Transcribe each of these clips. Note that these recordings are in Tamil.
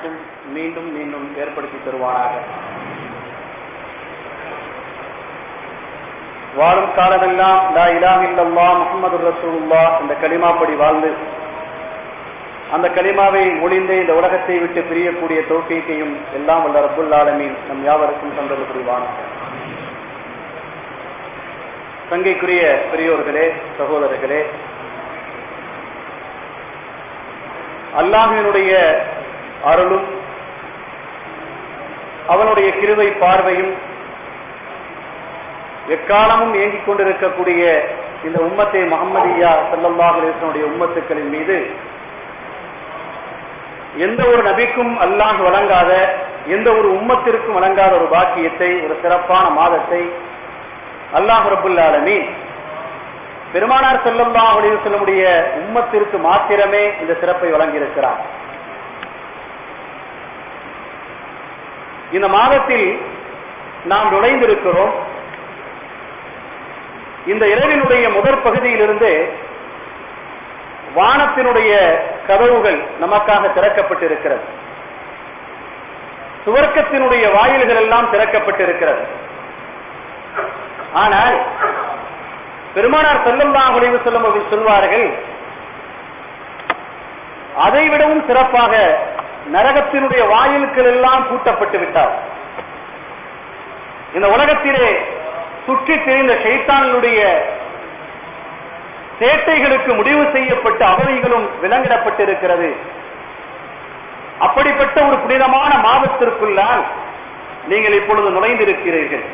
எனக்கும் மீண்டும் மீண்டும் ஏற்படுத்தி தருவாராக வாழும் காலமெல்லாம் லா இலாஹ இல்லல்லாஹ் முஹம்மது ரசூலுல்லாஹ் இந்த கலிமாப்படி வாழ்ந்து அந்த கலிமாவை மொழிந்து இந்த உலகத்தை விட்டு பிரியக்கூடிய தோஃபீக்கையும் எல்லாம் வல்ல ரப்புல் ஆலமீன் நம் யாவருக்கும் தந்தது புரிவானாக சங்கைக்குரிய பெரியோர்களே சகோதரர்களே அல்லாஹினுடைய அருளும் அவனுடைய கிருவை பார்வையும் எக்காலமும் இயங்கிக் கொண்டிருக்கக்கூடிய இந்த உம்மத்தை முகமதியா சல்லல்லாஹ் அலிஸ்வனுடைய உம்மத்துக்களின் மீது எந்த ஒரு நபிக்கும் அல்லாஹ் வழங்காத எந்த ஒரு உம்மத்திற்கும் வழங்காத ஒரு பாக்கியத்தை ஒரு சிறப்பான மாதத்தை அல்லாஹ் ரபுல்லாலமி பெருமானார் செல்லல்லா அலிவு செல்லமுடைய உம்மத்திற்கு மாத்திரமே இந்த சிறப்பை வழங்கியிருக்கிறார் இந்த மாதத்தில் நாம் நுழைந்திருக்கிறோம் இந்த இரவினுடைய முதற் பகுதியிலிருந்து வானத்தினுடைய கதவுகள் நமக்காக திறக்கப்பட்டிருக்கிறது சுவர்க்கத்தினுடைய வாயில்கள் எல்லாம் திறக்கப்பட்டிருக்கிறது ஆனால் பெருமானார் செல்லல்லா ஒளிவு செல்லும் அவர்கள் சொல்வார்கள் அதை விடவும் சிறப்பாக நரகத்தினுடைய வாயில்கள் எல்லாம் பூட்டப்பட்டு விட்டார் இந்த உலகத்திலே சுற்றி திரிந்த ஷைத்தானுடைய சேட்டைகளுக்கு முடிவு செய்யப்பட்ட அவதிகளும் விலங்கிடப்பட்டிருக்கிறது அப்படிப்பட்ட ஒரு புனிதமான மாதத்திற்குள்ளால் நீங்கள் இப்பொழுது நுழைந்திருக்கிறீர்கள்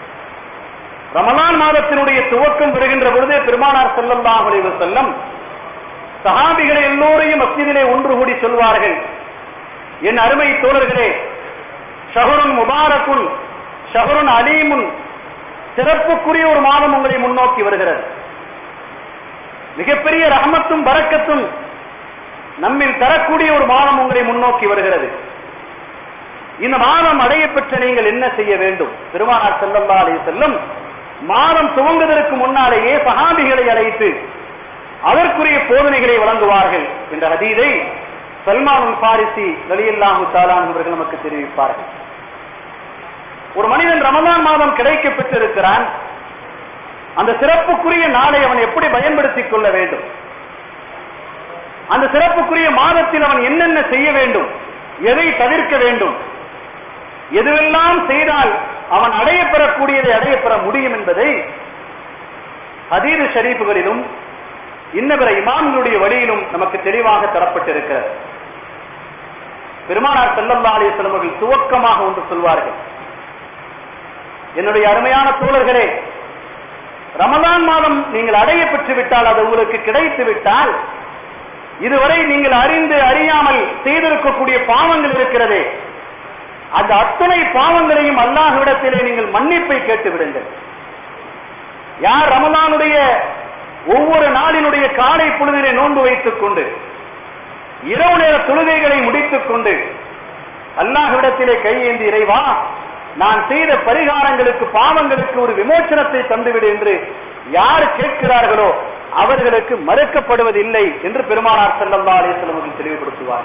ரமலான் மாதத்தினுடைய துவக்கம் வருகின்ற பொழுதே பெருமானார் செல்லல்லாஹ் அலைவு செல்லம் சஹாபிகளை எல்லோரையும் மஸ்ஜிதிலே ஒன்று கூடி சொல்வார்கள் என் அருமை தோழர்களே ஷஹருன் முபாரக்குன் ஷஹருன் அலீமுன் சிறப்புக்குரிய ஒரு மாதம் உங்களை முன்னோக்கி வருகிறது மிகப்பெரிய ரஹமத்தும் பறக்கத்தும் நம்மில் தரக்கூடிய ஒரு மாதம் உங்களை முன்னோக்கி வருகிறது இந்த மாதம் அடைய பெற்ற நீங்கள் என்ன செய்ய வேண்டும் பெருமானார் செல்லல்லா அலைய செல்லும் மாதம் துவங்குவதற்கு முன்னாலேயே சஹாபிகளை அழைத்து அதற்குரிய போதனைகளை வழங்குவார்கள் என்ற ஹதீதை சல்மான் பாரிசி வலியல்லாஹு தாலான் அவர்கள் நமக்கு தெரிவிப்பார்கள் ஒரு மனிதன் ரமதான் மாதம் கிடைக்க பெற்றிருக்கிறான் அந்த சிறப்புக்குரிய நாளை அவன் எப்படி பயன்படுத்திக் கொள்ள வேண்டும் அந்த சிறப்புக்குரிய மாதத்தில் அவன் என்னென்ன செய்ய வேண்டும் எதை தவிர்க்க வேண்டும் எதுவெல்லாம் செய்தால் அவன் அடையப்பெறக்கூடியதை அடையப்பெற முடியும் என்பதை ஹதீது ஷரீஃபுகளிலும் இன்னபிற இமாம்களுடைய வழியிலும் நமக்கு தெளிவாக தரப்பட்டிருக்கிறது பெருமானார் செல்லல்லா அலிஸ்லம் அவர்கள் துவக்கமாக ஒன்று சொல்வார்கள் என்னுடைய அருமையான தோழர்களே ரமதான் மாதம் நீங்கள் அடைய பெற்று விட்டால் அது உங்களுக்கு கிடைத்து விட்டால் இதுவரை நீங்கள் அறிந்து அறியாமல் செய்திருக்கக்கூடிய பாவங்கள் இருக்கிறதே அந்த அத்தனை பாவங்களையும் அல்லாஹ்விடத்திலே நீங்கள் மன்னிப்பை கேட்டு விடுங்கள் யார் ரமலானுடைய ஒவ்வொரு நாளினுடைய காலை பொழுதிலே நோன்பு வைத்துக் கொண்டு இரவு நேர தொழுகைகளை முடித்துக் கொண்டு அல்லாஹ்விடத்திலே கையேந்தி இறைவா நான் செய்த பரிகாரங்களுக்கு பாவங்களுக்கு ஒரு விமோச்சனத்தை தந்துவிடு என்று யார் கேட்கிறார்களோ அவர்களுக்கு மறுக்கப்படுவதில்லை என்று பெருமானார் செல்லல்லா அலிஸ்லம் அவர்கள் தெளிவுபடுத்துவார்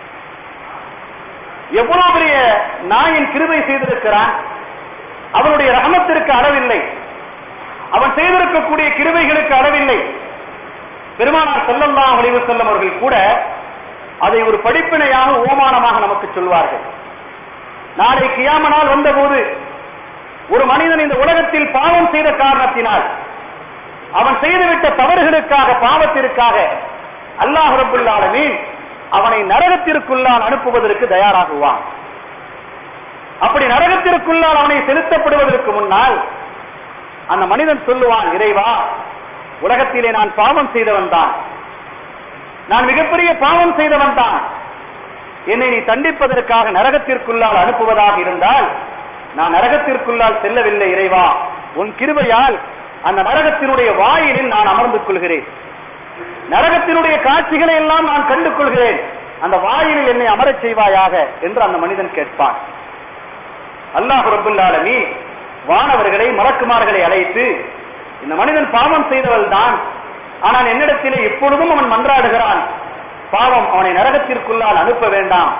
எவ்வளவு பெரிய நாயின் கிருபை செய்திருக்கிறான் அவனுடைய ரகமத்திற்கு அளவில்லை அவன் செய்திருக்கக்கூடிய கிருபைகளுக்கு அளவில்லை பெருமானார் செல்லல்லா ஒளிவு செல்லும் அவர்கள் கூட அதை ஒரு படிப்பினையாக ஓமானமாக நமக்கு சொல்வார்கள் நாளை கியாம நாள் வந்தபோது ஒரு மனிதன் இந்த உலகத்தில் பாவம் செய்த காரணத்தினால் அவன் செய்துவிட்ட தவறுகளுக்காக பாவத்திற்காக அல்லாஹ் ரபுல்லாலமீன் அவனை நரகத்திற்குள்ளால் அனுப்புவதற்கு தயாராகுவான் அப்படி நரகத்திற்குள்ளால் அவனை செலுத்தப்படுவதற்கு முன்னால் அந்த மனிதன் சொல்லுவான் இறைவா உலகத்திலே நான் பாவம் செய்தவன் தான் நான் மிகப்பெரிய பாவம் செய்தவன் தான் என்னை நீ தண்டிப்பதற்காக நரகத்திற்குள்ளால் அனுப்புவதாக இருந்தால் நான் நரகத்திற்குள்ளால் செல்லவில்லை இறைவா உன் கிருபையால் அந்த நரகத்தினுடைய வாயிலில் நான் அமர்ந்து கொள்கிறேன் நரகத்தினுடைய காட்சிகளை எல்லாம் நான் கண்டு கொள்கிறேன் அந்த வாயிலில் என்னை அமரச் செய்வாயாக என்று அந்த மனிதன் கேட்பான் அல்லாஹ் ரபுல்லாலமி வானவர்களை மலக்குமார்களை அழைத்து இந்த மனிதன் பாவம் செய்தவள் தான் ஆனால் என்னிடத்திலே எப்பொழுதும் அவன் மன்றாடுகிறான் பாவம் அவனை நரகத்திற்குள்ளால் அனுப்ப வேண்டாம்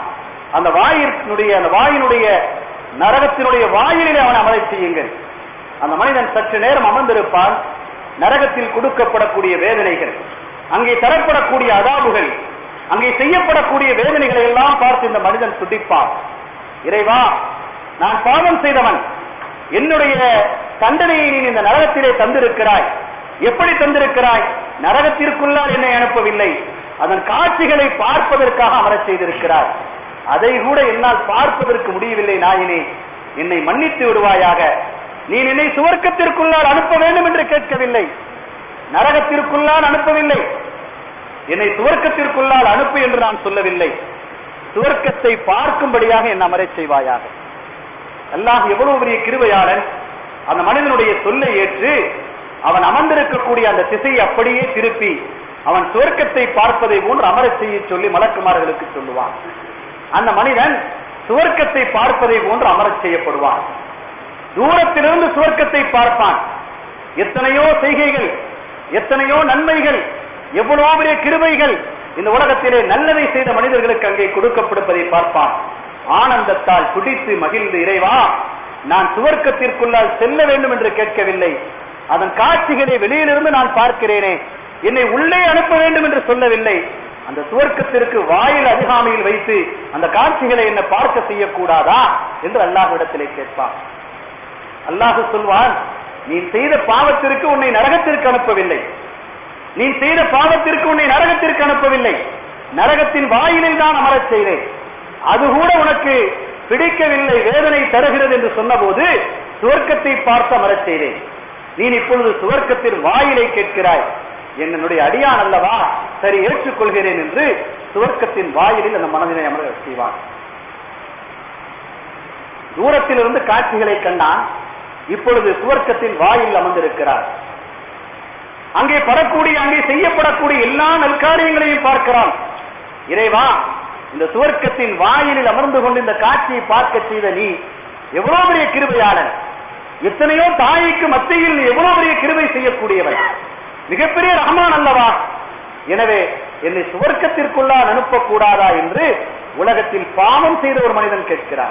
அந்த வாயினுடைய அந்த வாயினுடைய நரகத்தினுடைய வாயிலிலே அவன் அமரச் செய்யுங்கள் அந்த மனிதன் சற்று நேரம் அமர்ந்திருப்பான் நரகத்தில் கொடுக்கப்படக்கூடிய வேதனைகள் அங்கே தரப்படக்கூடிய அதாபுகள் அங்கே செய்யப்படக்கூடிய வேதனைகளை எல்லாம் பார்த்து இந்த மனிதன் துடிப்பான் இறைவா நான் பாவம் செய்தவன் என்னுடைய தண்டனையை நீ இந்த நரகத்திலே தந்திருக்கிறாய் எப்படி தந்திருக்கிறாய் நரகத்திற்குள்ளால் என்னை அனுப்பவில்லை அதன் காட்சிகளை பார்ப்பதற்காக அமரச் செய்திருக்கிறார் அதை கூட என்னால் பார்ப்பதற்கு முடியவில்லை நாயினே என்னை மன்னித்து விடுவாயாக நீ என்னை சுவர்க்கத்திற்குள்ளால் அனுப்ப வேண்டும் என்று கேட்கவில்லை நரகத்திற்குள்ளால் அனுப்பவில்லை என்னை சுவர்க்கத்திற்குள்ளால் அனுப்பு என்று நான் சொல்லவில்லை சுவர்க்கத்தை பார்க்கும்படியாக என் அமரச் செய்வாயாக அல்லாஹ் எவ்வளவு பெரிய கிருபையாளன் அந்த மனிதனுடைய சொல்லை ஏற்று அவன் அமர்ந்திருக்கக்கூடிய அந்த திசையை அப்படியே திருப்பி அவன் சுவர்க்கத்தை பார்ப்பதை போன்று அமரச் செய்ய சொல்லி மலக்குமார்களுக்கு சொல்லுவான் அந்த மனிதன் சுவர்க்கத்தை பார்ப்பதை போன்று அமரச் செய்யப்படுவான் தூரத்திலிருந்து சுவர்க்கத்தை பார்ப்பான் எத்தனையோ செய்கைகள் எத்தனையோ நன்மைகள் எவ்வளவோ பெரிய கிருபைகள் இந்த உலகத்திலே நல்லதை செய்த மனிதர்களுக்கு அங்கே கொடுக்கப்படுவதை பார்ப்பான் ஆனந்தத்தால் துடித்து மகிழ்ந்து இறைவா நான் சுவர்க்கத்திற்குள்ளால் செல்ல வேண்டும் என்று கேட்கவில்லை அதன் காட்சிகளை வெளியிலிருந்து நான் பார்க்கிறேனே என்னை உள்ளே அனுப்ப வேண்டும் என்று சொல்லவில்லை அந்த சுவர்க்கத்திற்கு வாயில் அருகாமையில் வைத்து அந்த காட்சிகளை என்ன பார்க்க செய்யக்கூடாதா என்று அல்லாஹ்விடத்திலே கேட்பான் அல்லாஹ் சொல்வான் நீ செய்த பாவத்திற்கு உன்னை நரகத்திற்கு அனுப்பவில்லை நீ செய்த பாவத்திற்கு உன்னை நரகத்திற்கு அனுப்பவில்லை நரகத்தின் வாயிலில் தான் அமரச் செய்தேன் அது கூட உனக்கு பிடிக்கவில்லை வேதனை தருகிறது என்று சொன்னபோது சுவர்க்கத்தை பார்த்து அமரச் செய்தேன் நீ இப்பொழுது சுவர்க்கத்தின் வாயிலை கேட்கிறாய் என்னுடைய அடியான் அல்லவா சரி ஏற்றுக்கொள்கிறேன் என்று சுவர்க்கத்தின் வாயிலில் அந்த மனதினை அமர செய்வான் தூரத்திலிருந்து காட்சிகளை கண்டான் இப்பொழுது சுவர்க்கத்தின் வாயில் அமர்ந்திருக்கிறார் அங்கே படக்கூடிய அங்கே செய்யப்படக்கூடிய எல்லா நல்காரியங்களையும் பார்க்கிறான் இறைவா இந்த சுவர்க்கத்தின் வாயிலில் அமர்ந்து கொண்டு இந்த காட்சியை பார்க்க செய்த நீ எவ்வளவு பெரிய கிருபையாளன் எத்தனையோ தாய்க்கு மத்தியில் நீ எவ்வளவு பெரிய கிருபை செய்யக்கூடியவன் மிகப்பெரிய ரஹமான் அல்லவா எனவே என்னை சுவர்க்கத்திற்குள்ளால் அனுப்பக்கூடாதா என்று உலகத்தில் பாவம் செய்த ஒரு மனிதன் கேட்கிறார்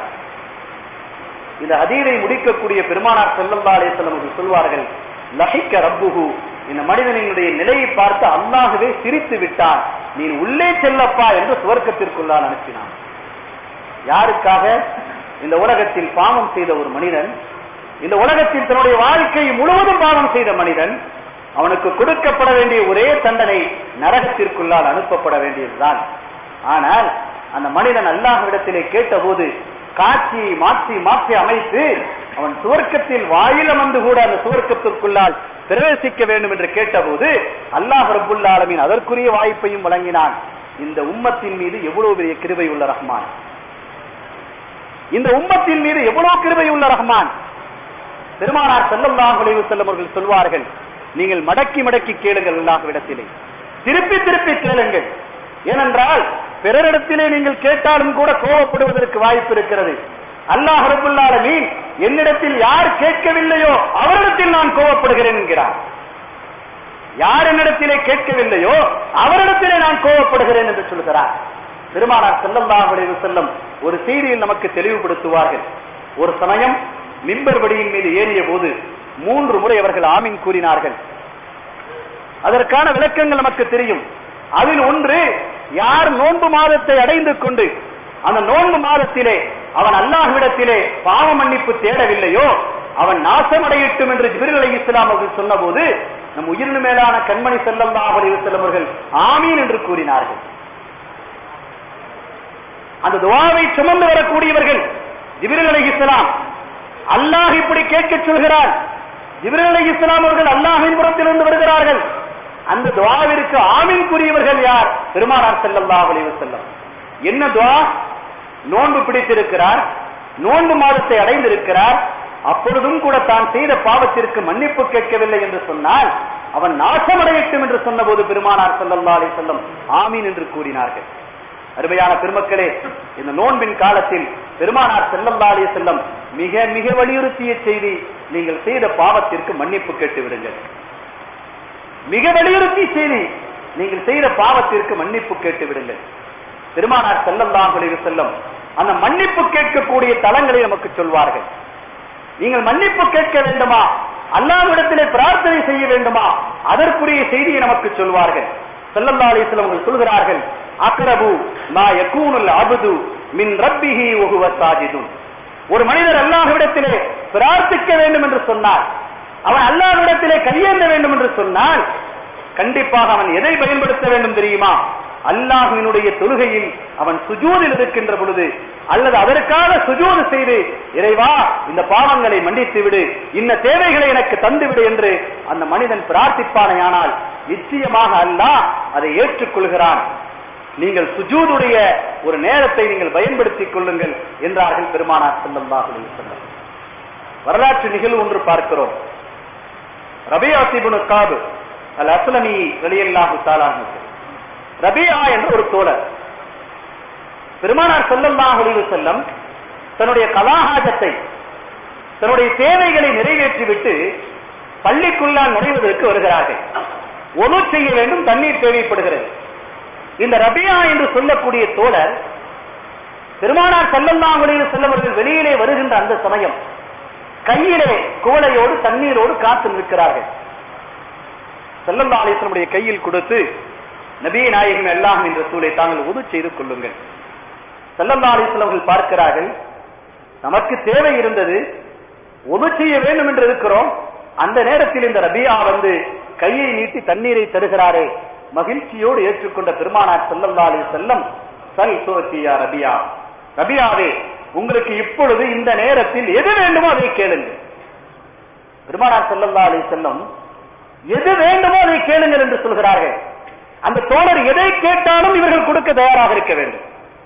இந்த அதீதை முடிக்கக்கூடிய பெருமானார் செல்லல்லா அலேசல்லம் அவர்கள் சொல்வார்கள் லஹிக்க ரப்புஹு இந்த மனிதனினுடைய நிலையை பார்த்து அல்லாகவே சிரித்து விட்டான் நீ உள்ளே செல்லப்பா என்று சுவர்க்கத்திற்குள்ளால் அனுப்பினான் யாருக்காக இந்த உலகத்தில் பாவம் செய்த ஒரு மனிதன் இந்த உலகத்தில் தன்னுடைய வாழ்க்கை முழுவதும் பாவம் செய்த மனிதன் அவனுக்கு கொடுக்கப்பட வேண்டிய ஒரே தண்டனை நரகத்திற்குள்ளால் அனுப்பப்பட வேண்டியதுதான் ஆனால் அந்த மனிதன் அல்லாஹ்விடத்திலே கேட்டபோது காட்சியை மாற்றி மாற்றி அமைத்து அவன் சுவர்க்கத்தில் வாயில் அமர்ந்து கூட அந்த சுவர்க்கத்திற்குள்ளால் பிரவேசிக்க வேண்டும் என்று கேட்டபோது அல்லாஹ் ரபுல்லா ஆலமீன் அதற்குரிய வாய்ப்பையும் வழங்கினான் இந்த உம்மத்தின் மீது எவ்வளவு பெரிய கிருபை உள்ள ரஹ்மான் இந்த உம்மத்தின் மீது எவ்வளவு கிருபை உள்ள ரஹ்மான் பெருமானார் செல்லல்லாஹ் உழைவு செல்லும் அவர்கள் சொல்வார்கள் நீங்கள் மடக்கி மடக்கி கேளுங்கள் அல்லாஹ்விடத்திலே திருப்பி திருப்பி கேளுங்கள் ஏனென்றால் பிறரிடத்திலே நீங்கள் கேட்டாலும் கூட கோபப்படுவதற்கு வாய்ப்பு இருக்கிறது அல்லாஹ் ரபுல்லாலமீன் என்னிடத்தில் யார் கேட்கவில்லையோ அவரிடத்தில் நான் கோபப்படுகிறேன் என்கிறார் யார் என்னிடத்திலே கேட்கவில்லையோ அவரிடத்திலே நான் கோபப்படுகிறேன் என்று சொல்கிறார் பெருமானார் செல்லல்லாஹ் உழைவு செல்லும் ஒரு செய்தியில் நமக்கு தெளிவுபடுத்துவார்கள் ஒரு சமயம் மிம்பர் வடியின் மீது ஏறிய போது மூன்று முறை அவர்கள் ஆமீன் கூறினார்கள் அதற்கான விளக்கங்கள் நமக்கு தெரியும் அதில் ஒன்று யார் நோன்பு மாதத்தை அடைந்து கொண்டு அந்த நோன்பு மாதத்திலே அவன் அல்லாஹ்விடத்திலே பாவ மன்னிப்பு தேடவில்லையோ அவன் நாசமடையட்டும் என்று ஜிபிரில் அலி இஸ்லாம் அவர்கள் சொன்னபோது நம் உயிரினு மேலான கண்மணி செல்லல்லாஹ் அலைஹி அவர்கள் ஆமீன் என்று கூறினார்கள் அந்த துவாவை சுமந்து வரக்கூடியவர்கள் ஜிபிரில் அலி இஸ்லாம் அல்லாஹ் இப்படி கேட்க சொல்கிறார் ஜிபிரில் அலி இஸ்லாம் அவர்கள் அல்லாஹின் புறத்திலிருந்து வருகிறார்கள் அந்த துவாவிற்கு ஆமீன் கூறியவர்கள் யார் பெருமானார் செல்லல்லாஹ் அலைஹி வஸல்லம் என்ன துவா நோன்பு பிடித்திருக்கிறார் நோன்பு மாதத்தை அடைந்திருக்கிறார் அப்பொழுதும் கூட தான் செய்த பாவத்திற்கு மன்னிப்பு கேட்கவில்லை என்று சொன்னால் அவன் நாசமடையட்டும் என்று சொன்னபோது பெருமானார் ஸல்லல்லாஹு அலைஹி வஸல்லம் ஆமீன் என்று கூறினார்கள் அருமையான பெருமக்களே இந்த நோன்பின் காலத்தில் பெருமானார் ஸல்லல்லாஹு அலைஹி வஸல்லம் மிக மிக வலியுறுத்திய செய்தி நீங்கள் செய்த பாவத்திற்கு மன்னிப்பு கேட்டு விடுங்கள் மிக வலியுறுத்தி செய்தி நீங்கள் செய்த பாவத்திற்கு மன்னிப்பு கேட்டு விடுங்கள் பெருமானார் ஸல்லல்லாஹு அலைஹி வஸல்லம் அந்த மன்னிப்பு கேட்கக்கூடிய தலங்களை நமக்கு சொல்வார்கள் நீங்கள் மன்னிப்பு கேட்க வேண்டுமா அல்லாவிடத்திலே பிரார்த்தனை செய்ய வேண்டுமா அதற்குரிய செய்தியை நமக்கு சொல்வார்கள் ஸல்லல்லாஹு அலைஹி வஸல்லம் அவர்கள் சொல்கிறார்கள் அக்ரபு மா யகூனுல் அப்து மின் ரப்பிஹி வஹுவ சாஜிதுன் ஒரு மனிதர் அல்லாஹ்விடத்திலே பிரார்த்திக்க வேண்டும் என்று சொன்னார் அவன் அல்லாஹ்விடத்திலே கையேந்த வேண்டும் என்று சொன்னால் கண்டிப்பாக அவன் எதை பயன்படுத்த வேண்டும் தெரியுமா அல்லாஹ்வினுடைய தொழுகையில் அவன் சுஜூதில் இருக்கின்ற பொழுது அல்லது அதற்காக சுஜூது செய்து இறைவா இந்த பாவங்களை மன்னித்து விடு இந்த தேவைகளை எனக்கு தந்து விடு என்று அந்த மனிதன் பிரார்த்திப்பானையானால் நிச்சயமாக அல்லாஹ் அதை ஏற்றுக்கொள்கிறான் நீங்கள் சுஜூதுடைய ஒரு நேரத்தை நீங்கள் பயன்படுத்திக் கொள்ளுங்கள் என்றார்கள் பெருமானார் ஸல்லல்லாஹு அலைஹி வஸல்லம் வரலாற்று நிகழ்வு ஒன்று பார்க்கிறோம் ரபியா இப்னு காப் அல் அஸ்லமி ரலியல்லாஹு தஆலா அன்ஹு ரபியா என்ற ஒரு தோழர் பெருமானார் ஸல்லல்லாஹு அலைஹி வஸல்லம் தன்னுடைய கலாஹாஜத்தை தன்னுடைய தேவைகளை நிறைவேற்றிவிட்டு பள்ளிக்குள்ளால் நுழைவதற்கு வருகிறார்கள் ஒழு செய்ய வேண்டும் தண்ணீர் தேவைப்படுகிறது இந்த ரபியா என்று சொல்லக்கூடிய தோழர் பெருமானார் ஸல்லல்லாஹு அலைஹி வஸல்லம் அவர்கள் வெளியிலே வருகின்ற அந்த சமயம் கையிலே குவளையோடு தண்ணீரோடு காத்து நிற்கிறார்கள் ஸல்லல்லாஹு அலைஹி வஸல்லம் கையில் கொடுத்து நபியை நாயகம் எல்லாம் என்ற சூளை தாங்கள் உது செய்து கொள்ளுங்கள் ஸல்லல்லாஹு அலைஹி வஸல்லம் அவர்கள் பார்க்கிறார்கள் நமக்கு தேவை இருந்தது உது செய்ய வேண்டும் என்று இருக்கிறோம் அந்த நேரத்தில் இந்த ரபியா வந்து கையை நீட்டி தண்ணீரை தருகிறாரே மகிழ்ச்சியோடு ஏற்றுக்கொண்ட பெருமானார் ஸல்லல்லாஹு அலைஹி வஸல்லம் சல் சோத்தியா ரபியா ரபியாவே உங்களுக்கு இப்பொழுது இந்த நேரத்தில் எது வேண்டுமோ அதை கேளுங்கள் பெருமானார் ஸல்லல்லாஹு அலைஹி வஸல்லம் எது வேண்டுமோ அதை கேளுங்கள் என்று சொல்கிறார்கள் அந்த தோழர் எதை கேட்டாலும் இவர்கள் கொடுக்க தயாராக இருக்க வேண்டும்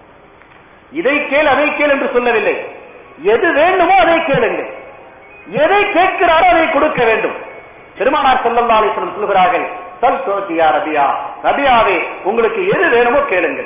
இதை கேள் அதை கேள் என்று சொல்லவில்லை எது வேண்டுமோ அதை கேளுங்கள் எதை கேட்கிறாரோ அதை கொடுக்க வேண்டும் பெருமானார் ஸல்லல்லாஹு அலைஹி வஸல்லம் சொல்கிறார்கள் சல் சோதியா ரபியா ரபியாவே உங்களுக்கு எது வேணுமோ கேளுங்கள்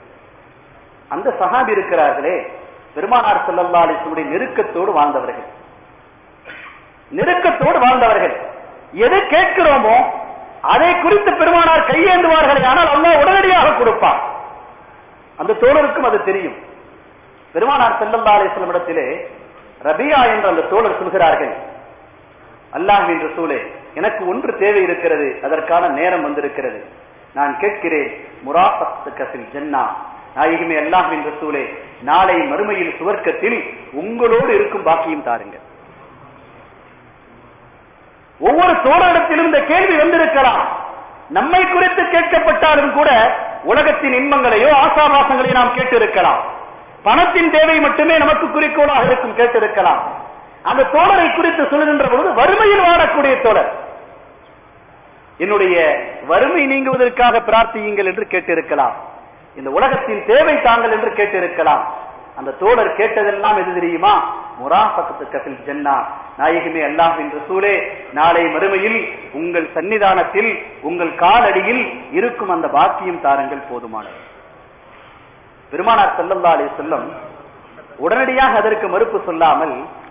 அந்த சஹாபி இருக்கிறார்களே பெருமானார் ஸல்லல்லாஹு அலைஹி வஸல்லம் நெருக்கத்தோடு வாழ்ந்தவர்கள் நெருக்கத்தோடு வாழ்ந்தவர்கள் எது கேட்கிறோமோ அதை குறித்து பெருமானார் கையேந்துவார்கள் ஆனால் அல்லாஹ் உடனடியாக கொடுப்பார் அந்த தோழருக்கும் அது தெரியும் பெருமானார் ஸல்லல்லாஹு அலைஹி வஸல்லம் இடத்திலே ரபியா என்ற அந்த தோழர் சொல்கிறார்கள் அல்லாஹ்வின் ரசூலே எனக்கு ஒன்று தேவை இருக்கிறது அதற்கான நேரம் வந்திருக்கிறது நான் கேட்கிறேன் முராஃபத்துக்கஃபில் ஜன்னா நாயகமே அல்லாஹ்வின் ரசூலே நாளை மறுமையில் சுவர்க்கத்தில் உங்களோடு இருக்கும் பாக்கியம் தாருங்கள் ஒவ்வொரு தோழரிடத்திலும் இந்த கேள்வி வந்திருக்கலாம் நம்மை குறித்து கேட்கப்பட்டாலும் கூட உலகத்தின் இன்பங்களையோ ஆசாபாசங்களையோ நாம் கேட்டிருக்கலாம் பணத்தின் தேவை மட்டுமே நமக்கு குறிக்கோளாக இருக்கும் கேட்டிருக்கலாம் அந்த தோழரை குறித்து சொல்லுகின்ற பொழுது வறுமையில் வாழக்கூடிய தோழர் என்னுடைய வறுமை நீங்குவதற்காக பிரார்த்தியுங்கள் என்று கேட்டிருக்கலாம் இந்த உலகத்தின் தேவை தாங்கள் என்று கேட்டிருக்கலாம் அந்த தோழர் கேட்டதெல்லாம் எது தெரியுமா முராஃபத்துக்கத்தில் ஜன்னா நாயகமே அல்லாஹ்வின் ரசூலே நாளை மறுமையில் உங்கள் சன்னிதானத்தில் உங்கள் காலடியில் இருக்கும் அந்த பாக்கியம் தாருங்கள் போதுமானது பெருமானார் ஸல்லல்லாஹு அலைஹி வஸல்லம் உடனடியாக அதற்கு மறுப்பு சொல்லாமல்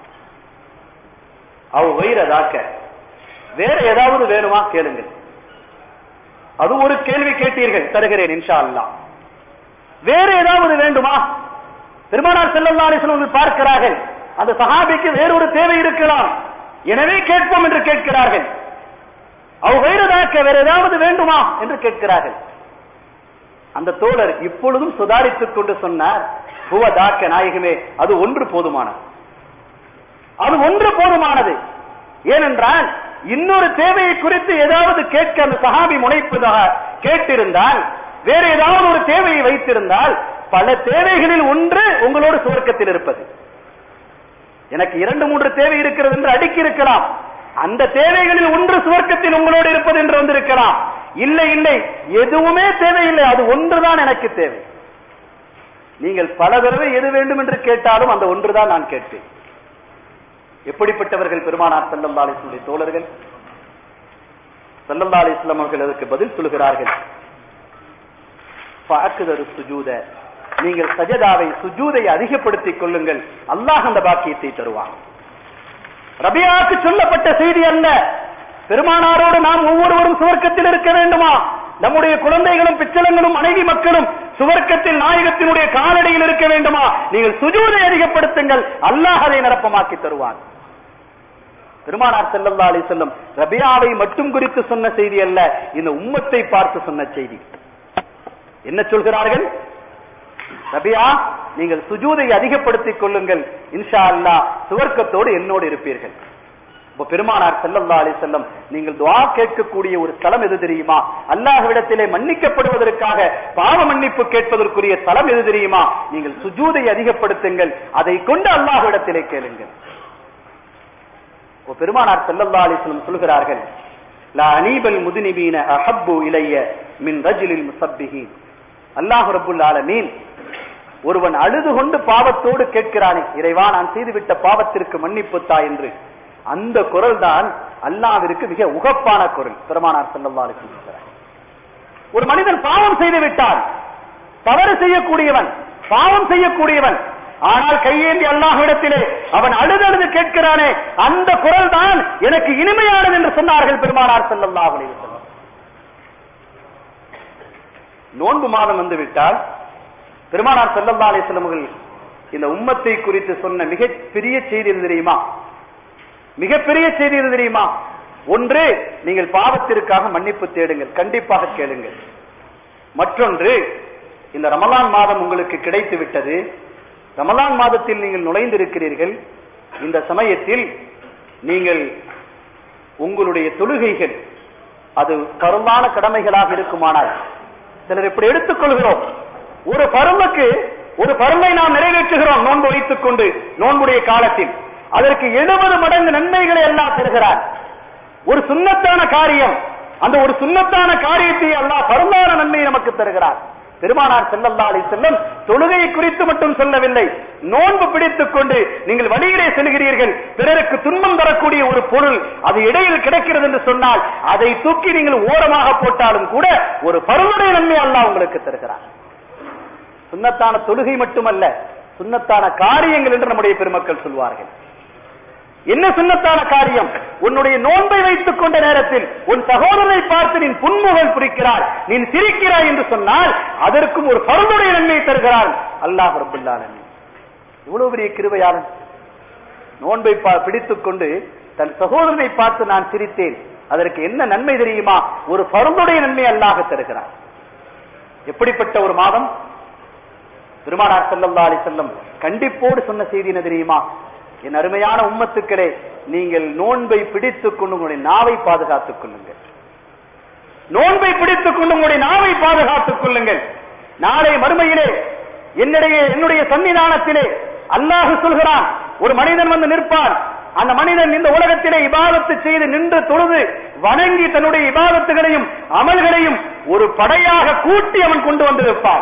அவ் வைரதாக்க வேற ஏதாவது வேணுமா கேளுங்கள் அது ஒரு கேள்வி கேட்டீர்கள் தருகிறேன் இன்ஷா அல்லாஹ் வேற ஏதாவது வேண்டுமா பெருமானார் ஸல்லல்லாஹு அலைஹி வஸல்லம் பார்க்கிறார்கள் அந்த சஹாபிக்கு வேறொரு தேவை இருக்கலாம் எனவே கேட்போம் என்று கேட்கிறார்கள் அவ் வைரதாக்க வேற ஏதாவது வேண்டுமா என்று கேட்கிறார்கள் அந்த தோழர் இப்பொழுதும் சுதாரித்துக் கொண்டு சொன்னார் புவ தாக்க நாயகமே அது ஒன்று போதுமானது அது ஒன்று போதுமானது ஏனென்றால் இன்னொரு தேவையை குறித்து ஏதாவது கேட்க அந்த சஹாபி முனைப்பதாக கேட்டிருந்தால் வேற ஏதாவது ஒரு தேவையை வைத்திருந்தால் பல தேவைகளில் ஒன்று உங்களோடு சுவர்க்கத்தில் இருப்பது எனக்கு இரண்டு மூன்று தேவை இருக்கிறது என்று அடுக்கி இருக்கலாம் அந்த தேவைகளில் ஒன்று சுவர்க்கத்தில் உங்களோடு இருப்பது என்று வந்திருக்கலாம் இல்லை இல்லை எதுவுமே தேவையில்லை அது ஒன்றுதான் எனக்கு தேவை நீங்கள் பல தடவை எது வேண்டும் என்று கேட்டாலும் அந்த ஒன்றுதான் நான் கேட்பேன் எப்படிப்பட்டவர்கள் பெருமானார் சல்லல்லா அலிஸ்லுடைய தோழர்கள் சல்லல்லா அலிஸ்லாம் அவர்கள் அதற்கு பதில் சொல்கிறார்கள் ஃபஅக்தரு சுஜூத நீங்கள் சஜதாவை சுஜூதை அதிகப்படுத்திக் கொள்ளுங்கள் அல்லாஹ் அந்த பாக்கியத்தை தருவான் ரபியாவுக்கு சொல்லப்பட்ட செய்தி அல்ல பெருமானாரோடு நாம் ஒவ்வொருவரும் சுவர்க்கத்தில் இருக்க வேண்டுமா நம்முடைய குழந்தைகளும் பிச்சளங்களும் மனைவி மக்களும் சுவர்க்கத்தில் நாயகத்தினுடைய காலடியில் இருக்க வேண்டுமா நீங்கள் சுஜூதை அதிகப்படுத்துங்கள் அல்லாஹ் அதை நிரப்பமாக்கி தருவான் பெருமானார் செல்லல்லா அலி செல்லம் ரபியாவை மட்டும் குறித்து சொன்ன செய்தி அல்ல இந்த உம்மத்தை பார்த்து சொன்ன செய்தி என்ன சொல்கிறார்கள் ரபியா நீங்கள் சுஜூதை அதிகப்படுத்திக் கொள்ளுங்கள் இன்ஷா அல்லாஹ் சுவர்க்கத்தோடு என்னோடு இருப்பீர்கள் இப்ப பெருமானார் செல்லல்லா அலி செல்லம் நீங்கள் துவா கேட்கக்கூடிய ஒரு ஸ்தலம் எது தெரியுமா அல்லாஹ்விடத்திலே மன்னிக்கப்படுவதற்காக பாவ மன்னிப்பு கேட்பதற்குரிய ஸ்தலம் எது தெரியுமா நீங்கள் சுஜூதை அதிகப்படுத்துங்கள் அதை கொண்டு அல்லாஹ்விடத்திலே கேளுங்கள் இப்ப பெருமானார் செல்லல்லா அலி செல்லம் சொல்கிறார்கள் லா அனீபல் முதுனிபீன அஹப்பு இலைய மின் ரஜிலில் முசப்பிஹீன் அல்லாஹ் ரப்புல் ஆலமீன் ஒருவன் அழுது கொண்டு பாவத்தோடு கேட்கிறானே இறைவா நான் செய்துவிட்ட பாவத்திற்கு மன்னிப்பு தா என்று அந்த குரல் தான் அல்லாவிற்கு மிக உகப்பான குரல் பெருமானார் செல்லல்லா அலி சொல்கிறார் ஒரு மனிதன் பாவம் செய்து விட்டான் தவறு செய்யக்கூடியவன் பாவம் செய்யக்கூடியவன் ஆனால் கையேந்தி அல்லாஹ்விடத்திலே அவன் அழுதழுது கேட்கிறானே அந்த குரல் தான் எனக்கு இனிமையானது என்று சொன்னார்கள் பெருமானார் செல்லல்லாஹு அலைஹி வஸல்லம் நோன்பு மாதம் வந்து விட்டால் பெருமானார் செல்லல்லா அலிஸ்லம் அவர்கள் இந்த உம்மத்தை குறித்து சொன்ன மிகப்பெரிய செய்தி எது தெரியுமா மிகப்பெரிய செய்தி எது தெரியுமா ஒன்று நீங்கள் பாவத்திற்காக மன்னிப்பு தேடுங்கள் கண்டிப்பாக கேளுங்கள் மற்றொன்று இந்த ரமலான் மாதம் உங்களுக்கு கிடைத்து விட்டது ரமலான் மாதத்தில் நீங்கள் நுழைந்திருக்கிறீர்கள் இந்த சமயத்தில் நீங்கள் உங்களுடைய தொழுகைகள் அது பருவான கடமைகளாக இருக்குமானால் சிலர் இப்படி எடுத்துக்கொள்கிறோம் ஒரு பருவக்கு ஒரு பருவை நாம் நிறைவேற்றுகிறோம் நோன்பு வைத்துக் கொண்டு நோன்புடைய காலத்தில் அதற்கு எழுபது மடங்கு நன்மைகளை எல்லாம் தருகிறார் ஒரு சுண்ணத்தான காரியம் அந்த ஒரு சுண்ணத்தான காரியத்தை அல்லாஹ் பருவான நன்மையை நமக்கு தருகிறார் பெருமானார் செல்லல்லா அலி செல்லம் தொழுகையை குறித்து மட்டும் சொல்லவில்லை நோன்பு பிடித்துக் கொண்டு நீங்கள் வழியிலே செல்கிறீர்கள் பிறருக்கு துன்பம் தரக்கூடிய ஒரு பொருள் அது இடையில் கிடைக்கிறது என்று சொன்னால் அதை தூக்கி நீங்கள் ஓரமாக போட்டாலும் கூட ஒரு பருவடைய நன்மை அல்லாஹ் உங்களுக்கு தருகிறார் சுண்ணத்தான தொழுகை மட்டுமல்ல சுண்ணத்தான காரியங்கள் என்று நம்முடைய பெருமக்கள் சொல்வார்கள் என்ன சுண்ணத்தான காரியம் உன்னுடைய நோன்பை வைத்துக் கொண்ட நேரத்தில் உன் சகோதரனை பார்த்து நீ புன்முகல் புரிக்கிறாய் நீ சிரிக்கிறாய் என்று சொன்னால் அதற்கும் ஒரு பருந்துடைய நன்மை தருகிறார் அல்லாஹ் ரபுல்லாலன் இவ்வளவு பெரிய கிருபையாளன் நோன்பை பா- பிடித்துக் கொண்டு தன் சகோதரனை பார்த்து நான் சிரித்தேன் அதற்கு என்ன நன்மை தெரியுமா ஒரு பருந்துடைய நன்மை அல்லாஹ் தருகிறார் எப்படிப்பட்ட ஒரு மாதம் பெருமானார் ஸல்லல்லாஹு அலைஹி செல்லம் கண்டிப்போடு சொன்ன செய்தி என்ன தெரியுமா என் அருமையான உம்மத்துக்களே நீங்கள் நோன்பை பிடித்துக் கொண்டு உங்களுடைய நாவை பாதுகாத்துக் கொள்ளுங்கள் நோன்பை பிடித்துக் கொண்டு உங்களுடைய நாவை பாதுகாத்துக் கொள்ளுங்கள் நாளை மறுமையிலே என்னுடைய என்னுடைய சன்னிதானத்திலே அல்லாஹ் சொல்கிறான் ஒரு மனிதன் வந்து நிற்பான் அந்த மனிதன் இந்த உலகத்திலே இபாதத்து செய்து நின்று தொழுது வணங்கி தன்னுடைய இபாதத்துகளையும் அமல்களையும் ஒரு படையாக கூட்டி அவன் கொண்டு வந்திருப்பான்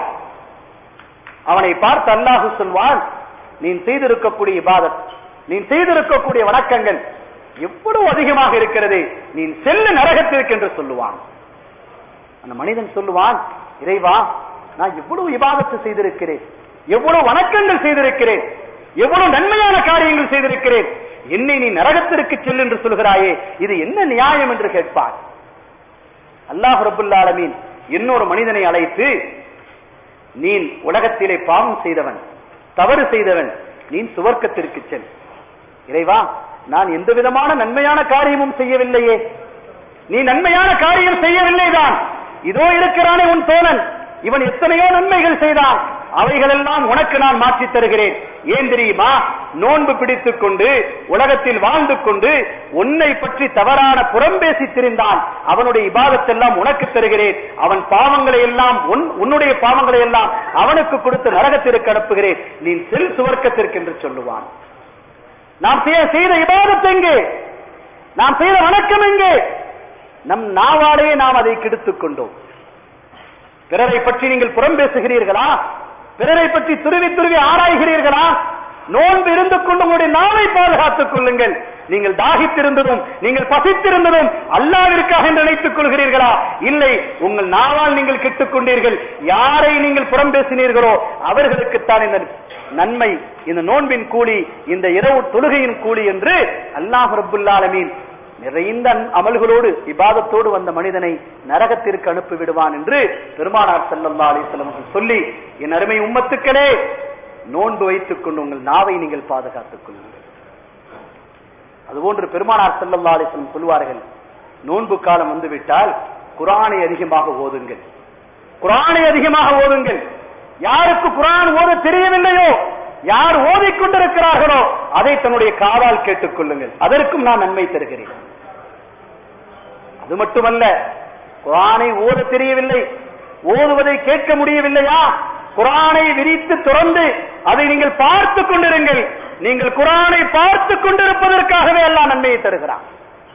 அவனை பார்த்து அல்லாஹு சொல்வான் நீ செய்திருக்கக்கூடிய இபாதத் நீ செய்திருக்கக்கூடிய வணக்கங்கள் எவ்வளவு அதிகமாக இருக்கிறது நீ செல்ல நரகத்திற்கு என்று சொல்லுவான் அந்த மனிதன் சொல்லுவான் இறைவா நான் எவ்வளவு இபாதத்து செய்திருக்கிறேன் எவ்வளவு வணக்கங்கள் செய்திருக்கிறேன் எவ்வளவு நன்மையான காரியங்கள் செய்திருக்கிறேன் என்னை நீ நரகத்திற்கு செல் என்று சொல்கிறாயே இது என்ன நியாயம் என்று கேட்பான் அல்லாஹ் ரபுல்லா ஆலமீன் இன்னொரு மனிதனை அழைத்து நீ உலகத்திலே பாவம் செய்தவன் தவறு செய்தவன் நீ சுவர்க்கத்திற்கு செல் இறைவா நான் எந்த விதமான நன்மையான காரியமும் செய்யவில்லையே நீ நன்மையான காரியம் செய்யவில்லைதான் இதோ இருக்கிறானே உன் தோழன் இவன் எத்தனையோ நன்மைகள் செய்தான் அவைகளெல்லாம் உனக்கு நான் மாற்றித் தருகிறேன் ஏன் தெரியுமா நோன்பு பிடித்துக் கொண்டு உலகத்தில் வாழ்ந்து கொண்டு உன்னை பற்றி தவறான புறம் பேசி திரிந்தான் அவனுடைய இபாதத்தெல்லாம் உனக்கு தருகிறேன் அவன் பாவங்களை எல்லாம் உன்- உன்னுடைய பாவங்களை எல்லாம் அவனுக்கு கொடுத்து நரகத்திற்கு அனுப்புகிறேன் நீ செல் சுவர்க்கத்திற்கு என்று சொல்லுவான் நாம் செய்ய- செய்த இபாதத் எங்கே நாம் செய்த வணக்கம் எங்கே நம் நாவாலேயே நாம் அதை கெடுத்துக் கொண்டோம் பிறரை பற்றி நீங்கள் புறம் பேசுகிறீர்களா பிறரை பற்றி துருவி துருவி ஆராய்கிறீர்களா நோன்பு இருந்து கொண்டு உங்களுடைய நாவை பாதுகாத்துக் கொள்ளுங்கள் நீங்கள் தாகித்திருந்ததும் நீங்கள் பசித்திருந்ததும் அல்லாவிற்காக என்று நினைத்துக் கொள்கிறீர்களா இல்லை உங்கள் நாவால் நீங்கள் கெட்டுக் கொண்டீர்கள் யாரை நீங்கள் புறம் பேசினீர்களோ அவர்களுக்குத்தான் இந்த நன்மை இந்த நோன்பின் கூலி இந்த இரவு தொழுகையின் கூலி என்று அல்லாஹ் ரப்புல் ஆலமீன் நிறைந்த அன்- அமல்களோடு இபாதத்தோடு வந்த மனிதனை நரகத்திற்கு அனுப்பி விடுவான் என்று பெருமானார் ஸல்லல்லாஹு அலைஹி வஸல்லம் அவர்கள் சொல்லி என் அருமை உம்மத்துக்களே நோன்பு வைத்துக் கொண்டு உங்கள் நாவை நீங்கள் பாதுகாத்துக் கொள்ளுங்கள் அதுபோன்று பெருமானார் ஸல்லல்லாஹு அலைஹி வஸல்லம் சொல்வார்கள் நோன்பு காலம் வந்துவிட்டால் குர்ஆனை அதிகமாக ஓதுங்கள் குர்ஆனை அதிகமாக ஓதுங்கள் யாருக்கு குர்ஆன் ஓத தெரியவில்லையோ யார் ஓதிக் கொண்டிருக்கிறார்களோ அதை தன்னுடைய காதால் கேட்டுக் கொள்ளுங்கள் அதற்கும் நான் நன்மை தருகிறேன் அது மட்டுமல்ல குர்ஆனை ஓத தெரியவில்லை ஓதுவதை கேட்க முடியவில்லையா குர்ஆனை விரித்து துறந்து அதை நீங்கள் பார்த்துக் கொண்டிருங்கள் நீங்கள் குர்ஆனை பார்த்துக் கொண்டிருப்பதற்காகவே எல்லாம் நன்மையை தருகிறான்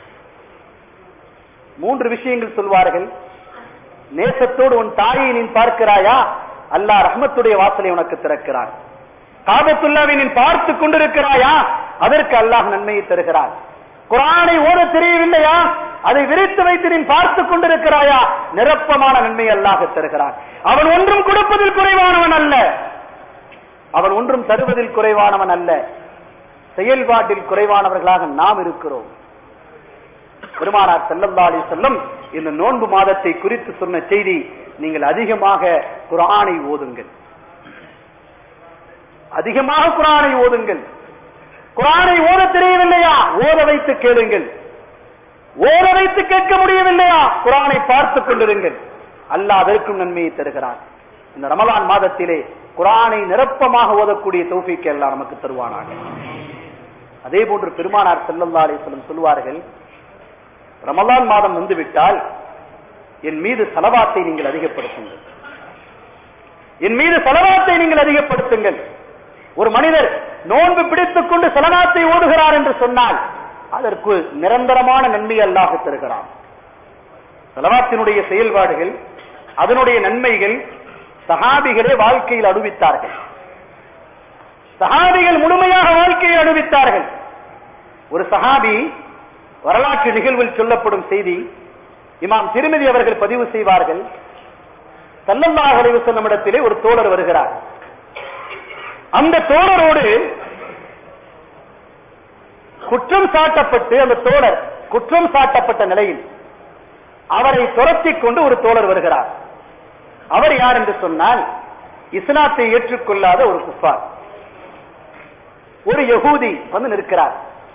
மூன்று விஷயங்கள் சொல்வார்கள் நேசத்தோடு உன் தாயை நீ பார்க்கிறாயா அல்லாஹ் ரஹ்மத்துடைய வாசலை உனக்கு திறக்கிறான் காபத்துல்லாவை நீ பார்த்துக் கொண்டிருக்கிறாயா அதற்கு அல்லாஹ் நன்மையை தருகிறான் குரானை ஓத தெரியவில்லையா அதை விரித்து வைத்து நீ பார்த்துக் கொண்டிருக்கிறாயா நிரப்பமான நன்மை அல்லாஹ் தருகிறான் அவன் ஒன்றும் கொடுப்பதில் குறைவானவன் அல்ல அவன் ஒன்றும் தருவதில் குறைவானவன் அல்ல செயல்பாட்டில் குறைவானவர்களாக நாம் இருக்கிறோம் பெருமானார் ஸல்லல்லாஹு அலைஹி வஸல்லம் இந்த நோன்பு மாதத்தை குறித்து சொன்ன செய்தி நீங்கள் அதிகமாக குர்ஆனை ஓதுங்கள் அதிகமாக குர்ஆனை ஓதுங்கள் குர்ஆனை ஓத தெரியவில்லையா ஓத வைத்து கேளுங்கள் ஓத வைத்து கேட்க முடியவில்லையா குர்ஆனை பார்த்துக் கொண்டிருங்கள் அல்லாஹ் அதற்கும் நன்மையை தருகிறான் இந்த ரமலான் மாதத்திலே குர்ஆனை நிரப்பமாக ஓதக்கூடிய தௌஃபீக் எல்லாம் நமக்கு தருவானாக அதே போன்று பெருமானார் ஸல்லல்லாஹு அலைஹி வஸல்லம் சொல்வார்கள் ரமலான் மாதம் வந்துவிட்டால் என் மீது சலவாத்தை நீங்கள் அதிகப்படுத்துங்கள் என் மீது சலவாத்தை நீங்கள் அதிகப்படுத்துங்கள் ஒரு மனிதர் நோன்பு பிடித்துக் கொண்டு சலவாத்தை ஓதுகிறார் என்று சொன்னால் அதற்கு நிரந்தரமான நன்மை அல்லாஹ் தருகிறான் சலவாத்தினுடைய செயல்பாடுகள் அதனுடைய நன்மைகள் சஹாபிகளே வாழ்க்கையில் அனுபவித்தார்கள் சஹாபிகள் முழுமையாக வாழ்க்கையில் அனுபவித்தார்கள் ஒரு சஹாபி வரலாற்று நிகழ்வில் சொல்லப்படும் செய்தி இமாம் திருமதி அவர்கள் பதிவு செய்வார்கள் சல்லல்லாஹு அலைஹி வஸல்லம் இடத்திலே ஒரு தோழர் வருகிறார் அந்த தோழரோடு குற்றம் சாட்டப்பட்டு அந்த தோழர் குற்றம் சாட்டப்பட்ட நிலையில் அவரை துரத்திக் கொண்டு ஒரு தோழர் வருகிறார் அவர் யார் என்று சொன்னால் இஸ்லாத்தை ஏற்றுக்கொள்ளாத ஒரு குஃபார் ஒரு யகூதி வந்து நிற்கிறார்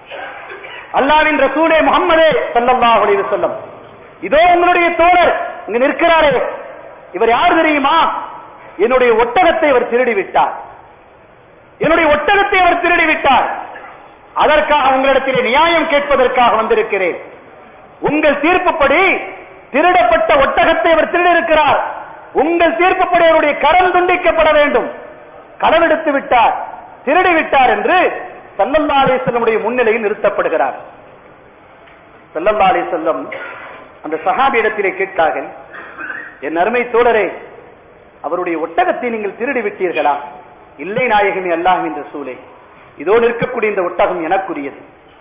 அல்லாவின் ரசூலே முகம்மதே ஸல்லல்லாஹு அலைஹி வஸல்லம் இதோ உங்களுடைய தோழர் இங்க நிற்கிறாரே இவர் யார் தெரியுமா என்னுடைய ஒட்டகத்தை அவர் திருடி விட்டார் என்னுடைய ஒட்டகத்தை அவர் திருடி விட்டார் அதற்காக உங்களிடத்திலே நியாயம் கேட்பதற்காக வந்திருக்கிறேன் உங்கள் தீர்ப்புப்படி திருடப்பட்ட ஒட்டகத்தை அவர் திருடியிருக்கிறார் உங்கள் தீர்ப்புப்படி அவருடைய கரம் துண்டிக்கப்பட வேண்டும் களவெடுத்து விட்டார் திருடி விட்டார் என்று சல்லல்லா அலிசல்லமுடைய முன்னிலையில் நிறுத்தப்படுகிறார் சல்லல்லா அலிசல்லம் அந்த சஹாபியிடத்திலே கேட்டார்கள் என் அருமை தோழரே அவருடைய ஒட்டகத்தை நீங்கள் திருடி விட்டீர்களா இல்லை நாயகமே அல்லாஹின் ரசூலே இதோ நிற்கக்கூடிய இந்த ஒட்டகம் எனக்குரியது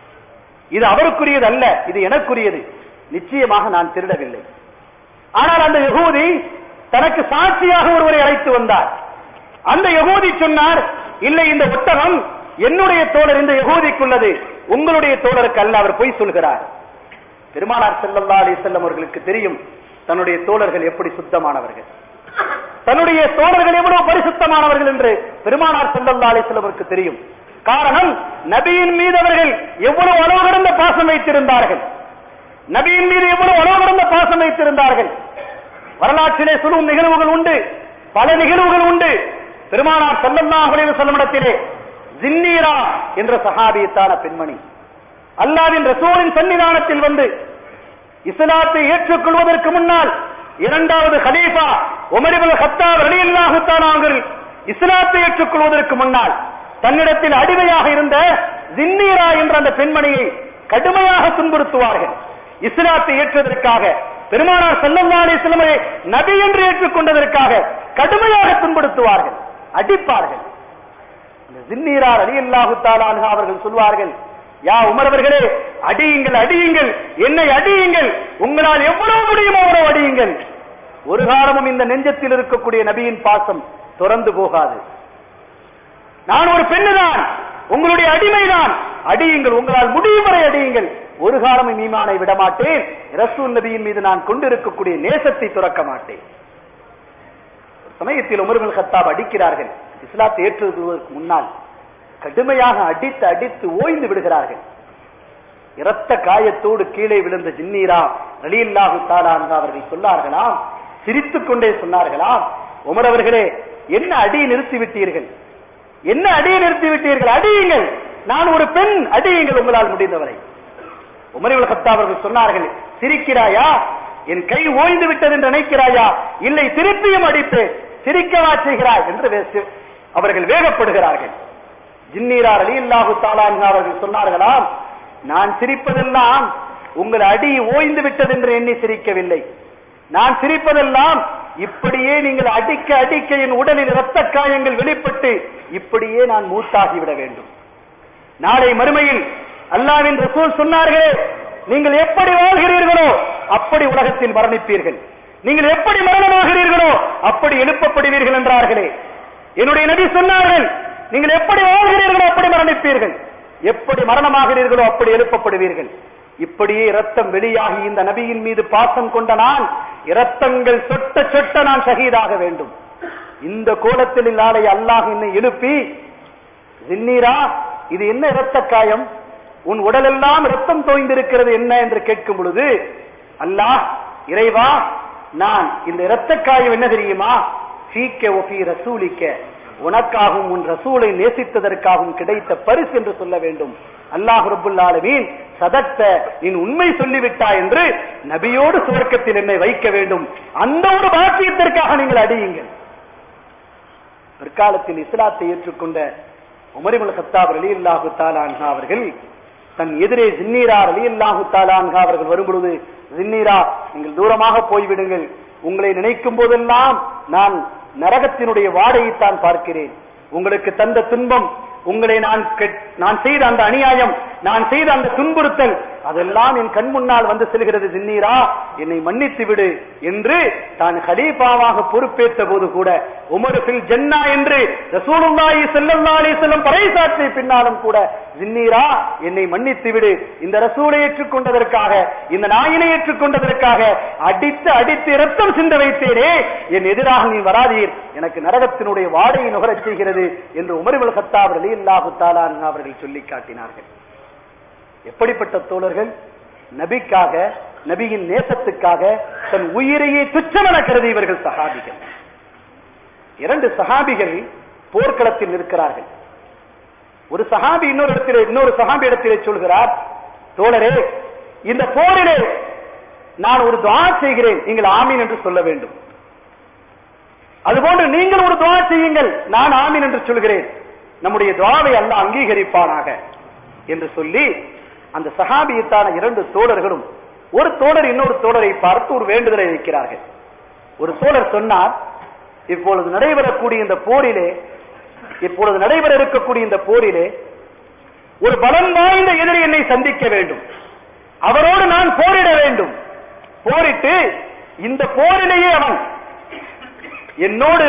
இது அவருக்குரியது அல்ல இது எனக்குரியது நிச்சயமாக நான் திருடவில்லை ஆனால் அந்த யகூதி தனக்கு சாட்சியாக ஒருவரை அழைத்து வந்தார் அந்த யகூதி சொன்னார் இல்லை இந்த ஒட்டகம் என்னுடைய தோழர் இந்த யகூதிக்குள்ளது உங்களுடைய தோழருக்கு அல்ல அவர் பொய் சொல்கிறார் பெருமானார் ஸல்லல்லாஹு அலைஹி வஸல்லம் அவர்களுக்கு தெரியும் தன்னுடைய தோழர்கள் எப்படி சுத்தமானவர்கள் தன்னுடைய தோழர்கள் எவ்வளவு பரிசுத்தமானவர்கள் என்று பெருமானார் ஸல்லல்லாஹு அலைஹி வஸல்லம் அவருக்கு தெரியும் காரணம் நபியின் மீது அவர்கள் எவ்வளவு அளவு கடந்த பாசம் வைத்திருந்தார்கள் நபியின் மீது எவ்வளவு அளவு கடந்த பாசம் வைத்திருந்தார்கள் வரலாற்றிலே சொல்லும் நிகழ்வுகள் உண்டு பல நிகழ்வுகள் உண்டு பெருமானார் ஸல்லல்லாஹு அலைஹி வஸல்லம் இடத்திலே ஜின்னீரா என்ற சஹாபியத்தான பெண்மணி அல்லாவின் ரசூலின் சன்னிதானத்தில் வந்து இஸ்லாத்தை ஏற்றுக்கொள்வதற்கு முன்னால் இரண்டாவது ஹலீஃபா உமரிபுல் ஹத்தாப் ரலியல்லாஹு தஆலாங்கள் இஸ்லாத்தை ஏற்றுக்கொள்வதற்கு முன்னால் தன்னிடத்தில் அடிமையாக இருந்த ஜின்னீரா என்ற அந்த பெண்மணியை கடுமையாக துன்புறுத்துவார்கள் இஸ்லாத்தை ஏற்றதற்காக பெருமானார் ஸல்லல்லாஹு அலைஹி வஸல்லம் நபி என்று ஏற்றுக்கொண்டதற்காக கடுமையாக துன்புறுத்துவார்கள் அடிப்பார்கள் அந்த ஜின்னீரார் அலி அல்லாஹு அவர்கள் சொல்வார்கள் யா உமர் அவர்களே அடியுங்கள் அடியுங்கள் என்னை அடியுங்கள் உங்களால் எவ்வளவு முடியுமோ அவ்வளவு அடியுங்கள் ஒரு காலமும் இந்த நெஞ்சத்தில் இருக்கக்கூடிய நபியின் பாசம் துறந்து போகாது நான் ஒரு பெண்ணுதான் உங்களுடைய அடிமைதான் அடியுங்கள் உங்களால் முடியும் வரை அடியுங்கள் ஒரு காலமும் ஈமானை விட மாட்டேன் ரசூல் நபியின் மீது நான் கொண்டிருக்கக்கூடிய நேசத்தை துறக்க மாட்டேன் ஒரு சமயத்தில் உமர்கள் கத்தாப் அடிக்கிறார்கள் இஸ்லாத்தை ஏற்றுவதற்கு முன்னால் கடுமையாக அடித்து அடித்து ஓய்ந்து விடுகிறார்கள் இரத்த காயத்தோடு கீழே விழுந்த ஜின்னீரா ரலியல்லாஹு தாலான் அவர்கள் சொன்னார்களாம் சிரித்துக் கொண்டே சொன்னார்களாம் உமர் அவர்களே என்ன அடியை நிறுத்தி விட்டீர்கள் என்ன அடியை நிறுத்தி விட்டீர்கள் அடியுங்கள் நான் ஒரு பெண் அடியுங்கள் உங்களால் முடிந்தவரை உமரிவல் கத்தா அவர்கள் சொன்னார்கள் சிரிக்கிறாயா என் கை ஓய்ந்து விட்டது என்று நினைக்கிறாயா இல்லை திருப்பியும் அடிப்பேன் சிரிக்கவா செய்கிறாய் என்று வேசு- அவர்கள் வேகப்படுகிறார்கள் ஜின்னீரார் அலி அல்லாஹு அவர்கள் சொன்னார்களாம் நான் சிரிப்பதெல்லாம் உங்கள் அடி ஓய்ந்து விட்டது என்று எண்ணி சிரிக்கவில்லை நான் சிரிப்பதெல்லாம் இப்படியே நீங்கள் அடிக்க அடிக்க என் உடலில் இரத்த காயங்கள் வெளிப்பட்டு இப்படியே நான் மூத்தாகி விட வேண்டும் நாளை மறுமையில் அல்லாவின் ரசூல் சொன்னார்களே நீங்கள் எப்படி வாழ்கிறீர்களோ அப்படி உலகத்தில் மரணிப்பீர்கள் நீங்கள் எப்படி மரணமாகிறீர்களோ அப்படி எழுப்பப்படுவீர்கள் என்றார்களே என்னுடைய நபி சொன்னார்கள் நீங்கள் எப்படி வாழ்கிறீர்களோ அப்படி மரணிப்பீர்கள் எப்படி மரணமாகிறீர்களோ அப்படி எழுப்பப்படுவீர்கள் இப்படியே இரத்தம் வெளியாகி இந்த நபியின் மீது பாசம் கொண்ட நான் இரத்தங்கள் சொட்ட சொட்ட நான் ஷஹீதாக வேண்டும் இந்த கோலத்தில் நாளை அல்லாஹ் என்னை எழுப்பி ஜின்னீரா இது என்ன இரத்த காயம் உன் உடலெல்லாம் ரத்தம் தோய்ந்திருக்கிறது என்ன என்று கேட்கும் பொழுது அல்லாஹ் இறைவா நான் இந்த இரத்த காயம் என்ன தெரியுமா ஃபீக்க ஒஃபி ரசூலிக்க உனக்காகவும் உன் ரசூலை நேசித்ததற்காகவும் கிடைத்த பரிசு என்று சொல்ல வேண்டும் அல்லாஹ் ரப்புல் ஆலமீன் சதத்த நீ உண்மை சொல்லிவிட்டாய் என்று நபியோடு சுவர்க்கத்தில் என்னை வைக்க வேண்டும் அந்த ஒரு பாக்கியத்திற்காக நீங்கள் அடியுங்கள் பிற்காலத்தில் இஸ்லாத்தை ஏற்றுக்கொண்ட உமரிமுல் ஹத்தாப் அலி அல்லாஹு தாலான்ஹா அவர்கள் தன் எதிரே ஜின்னீரா அலி அல்லாஹு தாலான்ஹா அவர்கள் வரும்பொழுது ஜின்னீரா நீங்கள் தூரமாக போய்விடுங்கள் உங்களை நினைக்கும் போதெல்லாம் நான் நரகத்தினுடைய வாடையைத்தான் பார்க்கிறேன் உங்களுக்கு தந்த துன்பம் உங்களை நான் கெட்- நான் செய்த அந்த அநியாயம் நான் செய்த அந்த துன்புறுத்தல் அதெல்லாம் என் கண் முன்னால் வந்து செல்கிறது ஜின்னீரா என்னை மன்னித்து விடு என்று தான் ஹலீஃபாவாக பொறுப்பேற்ற போது கூட உமர் ஃபில் ஜன்னா என்று ரசூலுல்லாஹி ஸல்லல்லாஹு அலைஹி வஸல்லம் பறைசாற்றிய பின்னாலும் கூட ஜின்னீரா என்னை மன்னித்து விடு இந்த ரசூலை ஏற்றுக்கொண்டதற்காக இந்த நாயினை ஏற்றுக்கொண்டதற்காக அடித்து அடித்து இரத்தம் சிந்த வைத்தேனே என் எதிராக நீ வராதீர் எனக்கு நரகத்தினுடைய வாடையை நுகரச் செய்கிறது என்று உமர்வல் கத்தாப் ரலியல்லாஹு தஆலா அன்ஹு அவர்கள் சொல்லி காட்டினார்கள் எப்படிப்பட்ட தோழர்கள் நபிக்காக நபியின் நேசத்துக்காக தன் உயிரையே துச்சமென கருதியவர்கள் சஹாபிகள் இரண்டு சஹாபிகள் போர்க்களத்தில் நிற்கிறார்கள் ஒரு சஹாபி இன்னொரு இடத்திலே இன்னொரு சஹாபி இடத்திலே சொல்கிறார் தோழரே இந்த போரிலே நான் ஒரு துவா செய்கிறேன் நீங்கள் ஆமீன் என்று சொல்ல வேண்டும் அதுபோன்று நீங்கள் ஒரு துவா செய்யுங்கள் நான் ஆமீன் என்று சொல்கிறேன் நம்முடைய துவாவை அல்ல அங்கீகரிப்பானாக என்று சொல்லி அந்த சஹாபியத்தான இரண்டு தோழர்களும் ஒரு தோழர் இன்னொரு தோழரை பார்த்து ஒரு வேண்டுதலை வைக்கிறார்கள் ஒரு தோழர் சொன்னார் இப்பொழுது நடைபெறக்கூடிய இந்த போரிலே இப்பொழுது நடைபெற இருக்கக்கூடிய இந்த போரிலே ஒரு பலம் வாய்ந்த எதிரி என்னை சந்திக்க வேண்டும் அவரோடு நான் போரிட வேண்டும் போரிட்டு இந்த போரிலேயே அவன் என்னோடு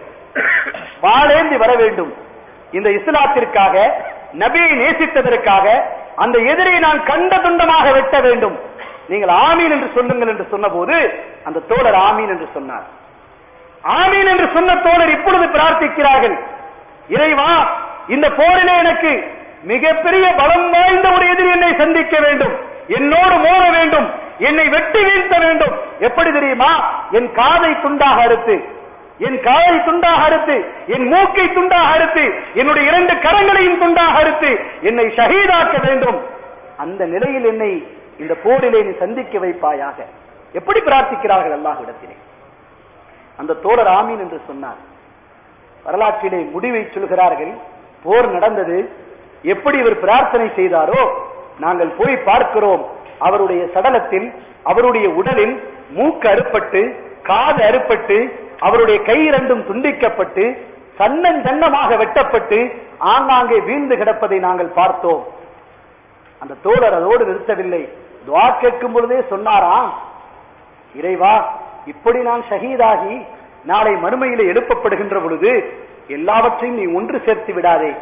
வாழேந்தி வர வேண்டும் இந்த இஸ்லாத்திற்காக நபியை நேசித்ததற்காக அந்த எதிரை நான் கண்ட துண்டமாக வெட்ட வேண்டும் நீங்கள் ஆமீன் என்று சொல்லுங்கள் என்று சொன்னபோது அந்த தோழர் ஆமீன் என்று சொன்னார் ஆமீன் என்று சொன்ன தோழர் இப்பொழுது பிரார்த்திக்கிறார்கள் இறைவா இந்த போரிலே எனக்கு மிகப்பெரிய பலம் வாய்ந்த ஒரு எதிரி என்னை சந்திக்க வேண்டும் என்னோடு மோத வேண்டும் என்னை வெட்டி வீழ்த்த வேண்டும் எப்படி தெரியுமா என் காதை துண்டாக அறுத்து என் காதை துண்டாக அறுத்து என் மூக்கை துண்டாக அறுத்து என்னுடைய இரண்டு கரங்களையும் துண்டாக அறுத்து என்னை ஷஹீதாக்க வேண்டும் அந்த நிலையில் என்னை இந்த போரிலே நீ சந்திக்க வைப்பாயாக எப்படி பிரார்த்திக்கிறார்கள் அல்லாஹ்விடத்திலே அந்த தோழர் ஆமீன் என்று சொன்னார் வரலாற்றிலே முடிவை சொல்கிறார்கள் போர் நடந்தது எப்படி இவர் பிரார்த்தனை செய்தாரோ நாங்கள் போய் பார்க்கிறோம் அவருடைய சடலத்தில் அவருடைய உடலில் மூக்கு அறுப்பட்டு காது அறுப்பட்டு அவருடைய கை இரண்டும் துண்டிக்கப்பட்டு சன்னன் ஜன்னமாக வெட்டப்பட்டு ஆங்காங்கே வீழ்ந்து கிடப்பதை நாங்கள் பார்த்தோம் அந்த தோழர் அதோடு நிறுத்தவில்லை துவா கேட்கும் பொழுதே சொன்னாராம் இறைவா இப்படி நான் ஷஹீதாகி நாளை மறுமையிலே எழுப்பப்படுகின்ற பொழுது எல்லாவற்றையும் நீ ஒன்று சேர்த்து விடாதே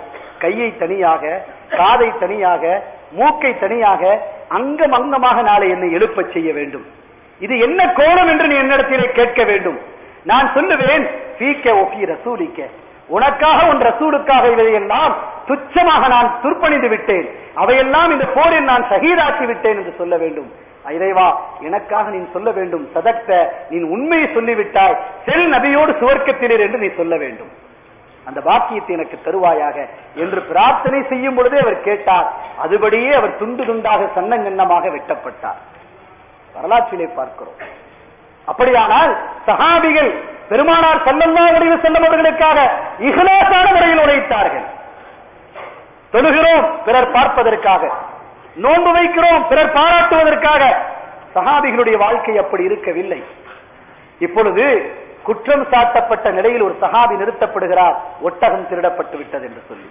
கையை தனியாக காதை தனியாக மூக்கை தனியாக அங்கம் அங்கமாக நாளை என்னை எழுப்பச் செய்ய வேண்டும் இது என்ன கோணம் என்று நீ என்னிடத்திலே கேட்க வேண்டும் நான் சொல்லுவேன் ஃபீக்க ஒஃபி ரசூலிக்க உனக்காக உன் ரசூலுக்காக இவையெல்லாம் துச்சமாக நான் துர்ப்பணிந்து விட்டேன் அவையெல்லாம் இந்த போரில் நான் சகிதாக்கி விட்டேன் என்று சொல்ல வேண்டும் இறைவா எனக்காக நீ சொல்ல வேண்டும் சதக்த நீ உண்மையை சொல்லிவிட்டாய் செல் நபியோடு சுவர்க்கத்தினர் என்று நீ சொல்ல வேண்டும் அந்த பாக்கியத்தை எனக்கு தருவாயாக என்று பிரார்த்தனை செய்யும் பொழுதே அவர் கேட்டார் அதுபடியே அவர் துண்டு துண்டாக சன்னங்கன்னமாக வெட்டப்பட்டார் வரலாற்றிலே பார்க்கிறோம் அப்படியானால் சஹாபிகள் பெருமானார் சல்லல்லா வடிவு செல்லும் அவர்களுக்காக இகலாசான முறையில் உழைத்தார்கள் தொழுகிறோம் பிறர் பார்ப்பதற்காக நோன்பு வைக்கிறோம் பிறர் பாராட்டுவதற்காக சஹாபிகளுடைய வாழ்க்கை அப்படி இருக்கவில்லை இப்பொழுது குற்றம் சாட்டப்பட்ட நிலையில் ஒரு சஹாபி நிறுத்தப்படுகிறார் ஒட்டகம் திருடப்பட்டு விட்டது என்று சொல்லி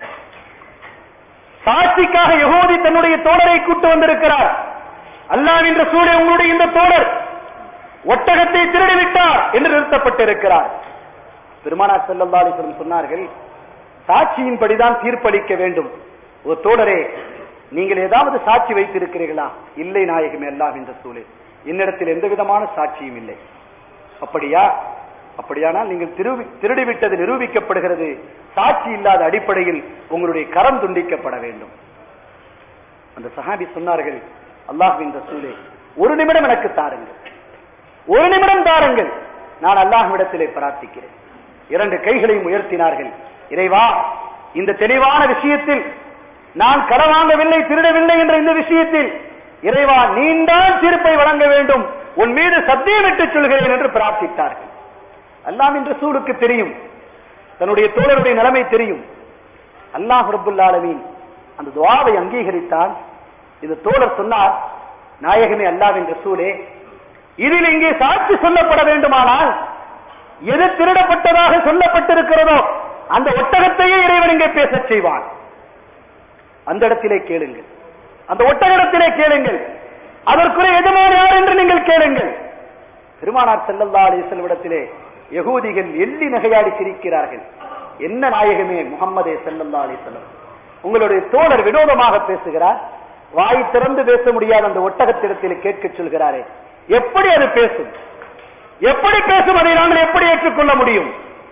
சாட்சிக்காக யகோதி தன்னுடைய தோழரை கூட்டு வந்திருக்கிறார் அல்லாவின் சூழல் உங்களுடைய இந்த தோழர் ஒட்டகத்தை திருடி விட்டார் என்று நிறுத்தப்பட்டிருக்கிறார் பெருமானார் செல்லல்லா அலிஸ்வரம் சொன்னார்கள் சாட்சியின்படிதான் தீர்ப்பளிக்க வேண்டும் ஒரு தோழரே நீங்கள் ஏதாவது சாட்சி வைத்திருக்கிறீர்களா இல்லை நாயகமே எல்லாம் இந்த சூழல் என்னிடத்தில் எந்த விதமான சாட்சியும் இல்லை அப்படியா அப்படியானால் நீங்கள் திருவி திருடிவிட்டது நிரூபிக்கப்படுகிறது சாட்சி இல்லாத அடிப்படையில் உங்களுடைய கரம் துண்டிக்கப்பட வேண்டும் அந்த சஹாபி சொன்னார்கள் அல்லாஹ்வின் ரசூலே ஒரு நிமிடம் எனக்கு தாருங்கள் ஒரு நிமிடம் தாருங்கள் நான் அல்லாஹ்விடத்திலே பிரார்த்திக்கிறேன் இரண்டு கைகளையும் உயர்த்தினார்கள் இறைவா இந்த தெளிவான விஷயத்தில் நான் களவாங்கவில்லை திருடவில்லை என்ற இந்த விஷயத்தில் இறைவா நீண்தான் தீர்ப்பை வழங்க வேண்டும் உன் மீது சத்தியமிட்டு சொல்கிறேன் என்று பிரார்த்தித்தார்கள் அல்லாம் என்று சூடுக்கு தெரியும் தன்னுடைய தோழருடைய நிலைமை தெரியும் அல்லாஹ் ரபுல்லாலமீன் அந்த துவாவை அங்கீகரித்தான் இந்த தோழர் சொன்னார் நாயகமே அல்லாவின் ரசூலே இதில் இங்கே சாட்சி சொல்லப்பட வேண்டுமானால் எது திருடப்பட்டதாக சொல்லப்பட்டிருக்கிறதோ அந்த ஒட்டகத்தையே இறைவன் இங்கே பேசச் செய்வான் அந்த இடத்திலே கேளுங்கள் அந்த ஒட்டகத்திலே கேளுங்கள் அதற்குரிய எஜமான் யார் என்று நீங்கள் கேளுங்கள் பெருமானார் செல்லல்லா அலிசல்விடத்திலே யகூதிகள் எள்ளி நகையாடி சிரிக்கிறார்கள் என்ன நாயகமே முகம்மதே செல்லல்லா அலிசல்லம் உங்களுடைய தோழர் வினோதமாக பேசுகிறார் வாய் திறந்து பேச முடியாத அந்த ஒட்டகத்திடத்தில் கேட்க சொல்கிறாரே எப்படி அது பேசும் எப்படி பேசும் அதை நாங்கள் எப்படி ஏற்றுக்கொள்ள முடியும்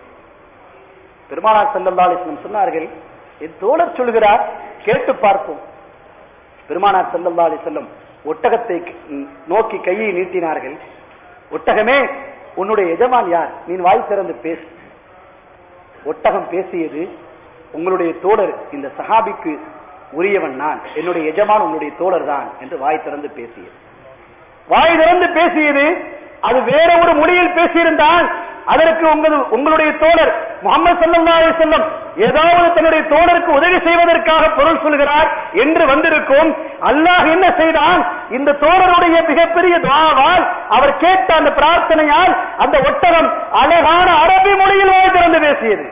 பெருமானார் செல்லல்லா அலிஸ்லம் சொன்னார்கள் என் தோழர் சொல்கிறார் கேட்டு பார்ப்போம் பெருமானார் செல்லல்லா அலிசல்லம் ஒட்டகத்தை நோக்கி கையை நீட்டினார்கள் ஒட்டகமே உன்னுடைய எஜமான் யார் நீ வாய் திறந்து பேசு ஒட்டகம் பேசியது உங்களுடைய தோழர் இந்த சஹாபிக்கு உரியவன் நான் என்னுடைய எஜமான் உங்களுடைய தோழர் தான் என்று வாய் திறந்து பேசியது வாய் திறந்து பேசியது அது வேற ஒரு மொழியில் பேசியிருந்தால் அதற்கு உங்கள் உங்களுடைய தோழர் முகமது சல்லா செல்லம் ஏதாவது தன்னுடைய தோழருக்கு உதவி செய்வதற்காக பொருள் சொல்கிறார் என்று வந்திருக்கும் அல்லாஹ் என்ன செய்தான் இந்த தோழருடைய மிகப்பெரிய துவாவால் அவர் கேட்ட அந்த பிரார்த்தனையால் அந்த ஒட்டகம் அழகான அரபி மொழியில் வாய் திறந்து பேசியது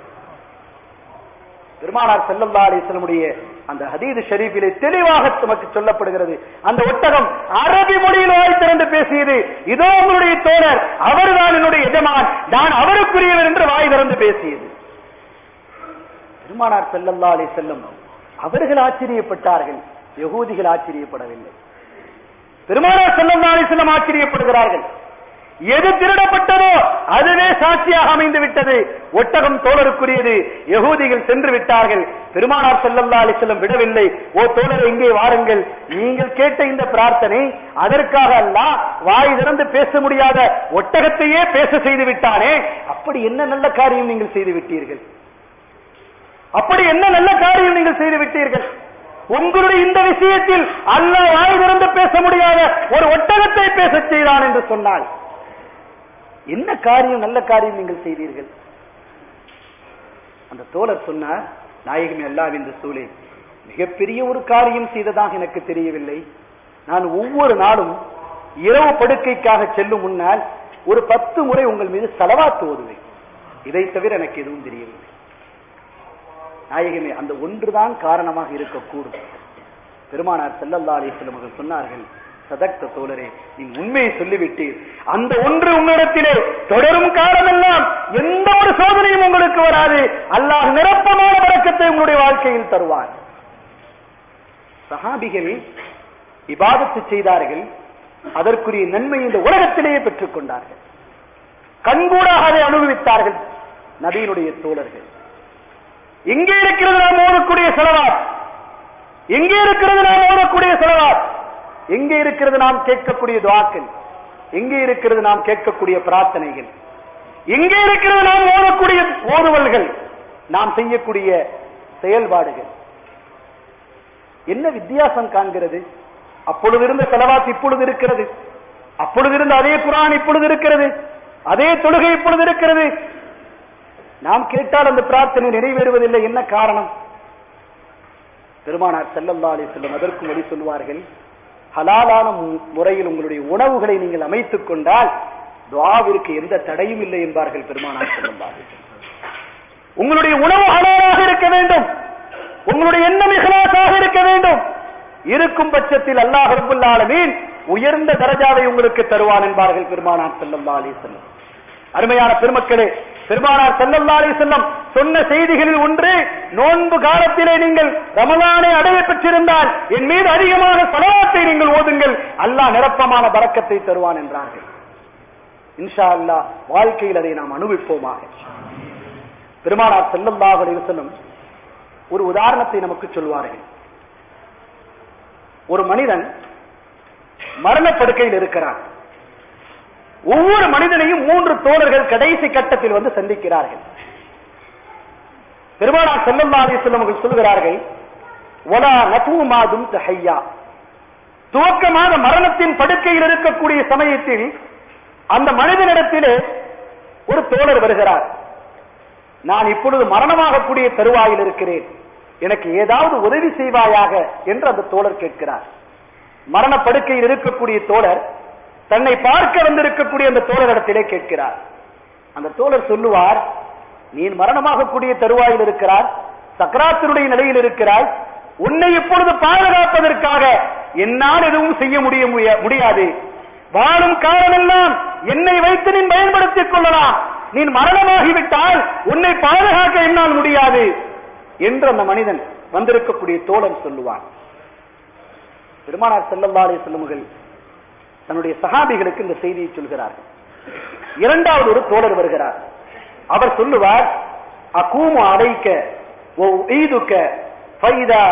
பெருமானார் செல்லல்லா அலிஸ்லமுடைய அந்த ஹதீது ஷரீஃபிலே தெளிவாக நமக்கு சொல்லப்படுகிறது அந்த ஒட்டகம் அரபி மொழியில் வாய் திறந்து பேசியது இதோ உங்களுடைய தோழர் அவர்தான் என்னுடைய எஜமான் நான் அவருக்குரியவர் என்று வாய் திறந்து பேசியது பெருமானார் செல்லல்லா அலி செல்லம் அவர்கள் ஆச்சரியப்பட்டார்கள் யகூதிகள் ஆச்சரியப்படவில்லை பெருமானார் செல்லல்லா அலி செல்லம் ஆச்சரியப்படுகிறார்கள் எது திருடப்பட்டதோ அதுவே சாட்சியாக அமைந்து விட்டது ஒட்டகம் தோழருக்குரியது யகூதிகள் சென்று விட்டார்கள் பெருமானார் செல்லல்லா அலிசல்லம் விடவில்லை ஓ தோழர் இங்கே வாருங்கள் நீங்கள் கேட்ட இந்த பிரார்த்தனை அதற்காக அல்ல வாய் திறந்து பேச முடியாத ஒட்டகத்தையே பேச செய்து விட்டானே அப்படி என்ன நல்ல காரியம் நீங்கள் செய்து விட்டீர்கள் அப்படி என்ன நல்ல காரியம் நீங்கள் செய்து விட்டீர்கள் உங்களுடைய இந்த விஷயத்தில் அல்ல வாய் திறந்து பேச முடியாத ஒரு ஒட்டகத்தை பேச செய்தான் என்று சொன்னாள் என்ன காரியம் நல்ல காரியம் நீங்கள் செய்தீர்கள் அந்த தோழர் சொன்னார் நாயகமே அல்லாவின் சூழே மிகப்பெரிய ஒரு காரியம் செய்ததாக எனக்கு தெரியவில்லை நான் ஒவ்வொரு நாளும் இரவு படுக்கைக்காக செல்லும் முன்னால் ஒரு பத்து முறை உங்கள் மீது செலவாத்து ஓதுவேன் இதை தவிர எனக்கு எதுவும் தெரியவில்லை நாயகமே அந்த ஒன்றுதான் காரணமாக இருக்கக்கூடும் பெருமானார் செல்லல்லா அலிஸ்லம் அவர்கள் சொன்னார்கள் சதக்த தோழரே நீ உண்மையை சொல்லிவிட்டீர் அந்த ஒன்று உங்களிடத்திலே தொடரும் காலமெல்லாம் எந்த ஒரு சோதனையும் உங்களுக்கு வராது அல்லாஹ் நிரப்பமான வழக்கு சுவர்க்கத்தை உங்களுடைய வாழ்க்கையில் தருவார் சஹாபிகள் இபாதத்து செய்தார்கள் அதற்குரிய நன்மை இந்த உலகத்திலேயே பெற்றுக் கொண்டார்கள் கண்கூடாக அதை அனுபவித்தார்கள் நபியினுடைய தோழர்கள் எங்கே இருக்கிறது நாம் ஓடக்கூடிய செலவார் எங்கே இருக்கிறது நாம் ஓடக்கூடிய செலவார் எங்கே இருக்கிறது நாம் கேட்கக்கூடிய துவாக்கள் எங்கே இருக்கிறது நாம் கேட்கக்கூடிய பிரார்த்தனைகள் எங்கே இருக்கிறது நாம் ஓடக்கூடிய ஓதுவல்கள் நாம் செய்யக்கூடிய செயல்பாடுகள் என்ன வித்தியாசம் காண்கிறது அப்பொழுது இருந்த செலவாத்து இப்பொழுது இருக்கிறது அப்பொழுது இருந்த அதே குரான் இப்பொழுது இருக்கிறது அதே தொழுகை இப்பொழுது இருக்கிறது நாம் கேட்டால் அந்த பிரார்த்தனை நிறைவேறுவதில்லை என்ன காரணம் பெருமானார் செல்லல்லா அலி செல்லும் அதற்கும் வழி சொல்வார்கள் ஹலாலான மு- முறையில் உங்களுடைய உணவுகளை நீங்கள் அமைத்துக் கொண்டால் துவாவிற்கு எந்த தடையும் இல்லை என்பார்கள் பெருமானார் செல்லல்லா அலைஹி வஸல்லம். உங்களுடைய உணவு ஹலாலாக இருக்க வேண்டும் உங்களுடைய எண்ணம் இஹ்லாஸாக இருக்க வேண்டும் இருக்கும் பட்சத்தில் அல்லாஹ் ரப்பல் ஆலமீன் உயர்ந்த தரஜாவை உங்களுக்கு தருவான் என்பார்கள் பெருமானார் ஸல்லல்லாஹு அலைஹி வஸல்லம் அருமையான பெருமக்களே பெருமானார் ஸல்லல்லாஹு அலைஹி வஸல்லம் சொன்ன செய்திகளில் ஒன்று நோன்பு காலத்திலே நீங்கள் ரமலானை அடைய பெற்றிருந்தால் என் மீது அதிகமான சலவாத்தை நீங்கள் ஓதுங்கள் அல்லாஹ் நிரப்பமான பரக்கத்தை தருவான் என்றார்கள் இன்ஷா அல்லாஹ் வாழ்க்கையில் அதை நாம் அனுபவிப்போமாக பெருமானார் ஸல்லல்லாஹு அலைஹி வஸல்லம் ஒரு உதாரணத்தை நமக்கு சொல்வார்கள் ஒரு மனிதன் மரணப்படுக்கையில் இருக்கிறான் ஒவ்வொரு மனிதனையும் மூன்று தோழர்கள் கடைசி கட்டத்தில் வந்து சந்திக்கிறார்கள் பெருமானார் ஸல்லல்லாஹு அலைஹி வஸல்லம் அவர்கள் சொல்கிறார்கள் வலா நதுமாதும் தஹய்யா துவக்கமாக மரணத்தின் படுக்கையில் இருக்கக்கூடிய சமயத்தில் அந்த மனிதனிடத்திலே ஒரு தோழர் வருகிறார் நான் இப்பொழுது மரணமாகக்கூடிய தருவாயில் இருக்கிறேன் எனக்கு ஏதாவது உதவி செய்வாயாக என்று அந்த தோழர் கேட்கிறார் மரணப்படுக்கையில் இருக்கக்கூடிய தோழர் தன்னை பார்க்க வந்திருக்கக்கூடிய அந்த தோழரிடத்திலே கேட்கிறார் அந்த தோழர் சொல்லுவார் நீ மரணமாகக்கூடிய தருவாயில் இருக்கிறார் சக்கராத்தினுடைய நிலையில் இருக்கிறாய் உன்னை இப்பொழுது பாதுகாப்பதற்காக என்னால் எதுவும் செய்ய முடிய முடிய- முடியாது வாழும் காலமெல்லாம் என்னை வைத்து நீ பயன்படுத்திக் கொள்ளலாம் நீ மரணமாகிவிட்டால் உன்னை பாதுகாக்க என்னால் முடியாது என்று அந்த மனிதன் வந்திருக்கக்கூடிய தோழன் சொல்லுவான் பெருமானார் ஸல்லல்லாஹு அலைஹி வஸல்லம் தன்னுடைய சஹாபிகளுக்கு இந்த செய்தியை சொல்கிறார்கள் இரண்டாவது ஒரு தோழர் வருகிறார் அவர் சொல்லுவார் அகூமு அடைக்க ஓ ஈதுக்க ஃபைதா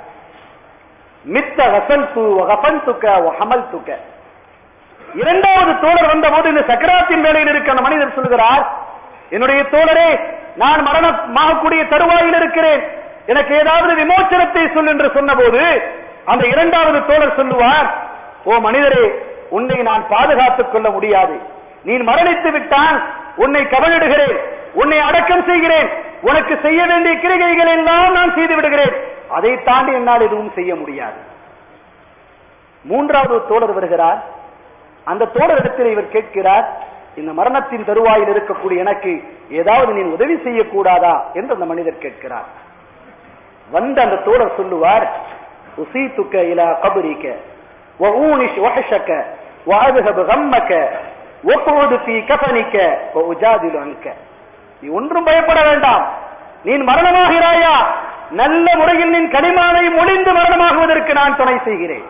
மித்த ஹசல்து வகஃபன்துக்க வஹமல்துக்க இரண்டாவது தோழர் வந்தபோது இந்த சக்கராத்தின் வேலையில் இருக்க அந்த மனிதர் சொல்கிறார் என்னுடைய தோழரே நான் மரணமாகக்கூடிய தருவாயில் இருக்கிறேன் எனக்கு ஏதாவது விமோச்சனத்தை சொல் என்று சொன்னபோது அந்த இரண்டாவது தோழர் சொல்லுவார் ஓ மனிதரே உன்னை நான் பாதுகாத்துக் கொள்ள முடியாது நீ மரணித்து விட்டால் உன்னை கவனிடுகிறேன் உன்னை அடக்கம் செய்கிறேன் உனக்கு செய்ய வேண்டிய கிரிகைகள் எல்லாம் நான் செய்து விடுகிறேன் அதை தாண்டி என்னால் எதுவும் செய்ய முடியாது மூன்றாவது ஒரு தோழர் வருகிறார் அந்த தோழரிடத்தில் இவர் கேட்கிறார் இந்த மரணத்தின் தருவாயில் இருக்கக்கூடிய எனக்கு ஏதாவது நீ உதவி செய்யக்கூடாதா என்று அந்த மனிதர் கேட்கிறார் வந்த அந்த தோழர் சொல்லுவார் உசீத்துக்க இலா கபரிக்க وأونش وحشك وأذهب غمك وقعد في كفنك وأجادل عنك நீ ஒன்றும் பயப்பட வேண்டாம் நீ மரணமாகிறாயா நல்ல முறையில் நீ கனிமானை மொழிந்து மரணமாகுவதற்கு நான் துணை செய்கிறேன்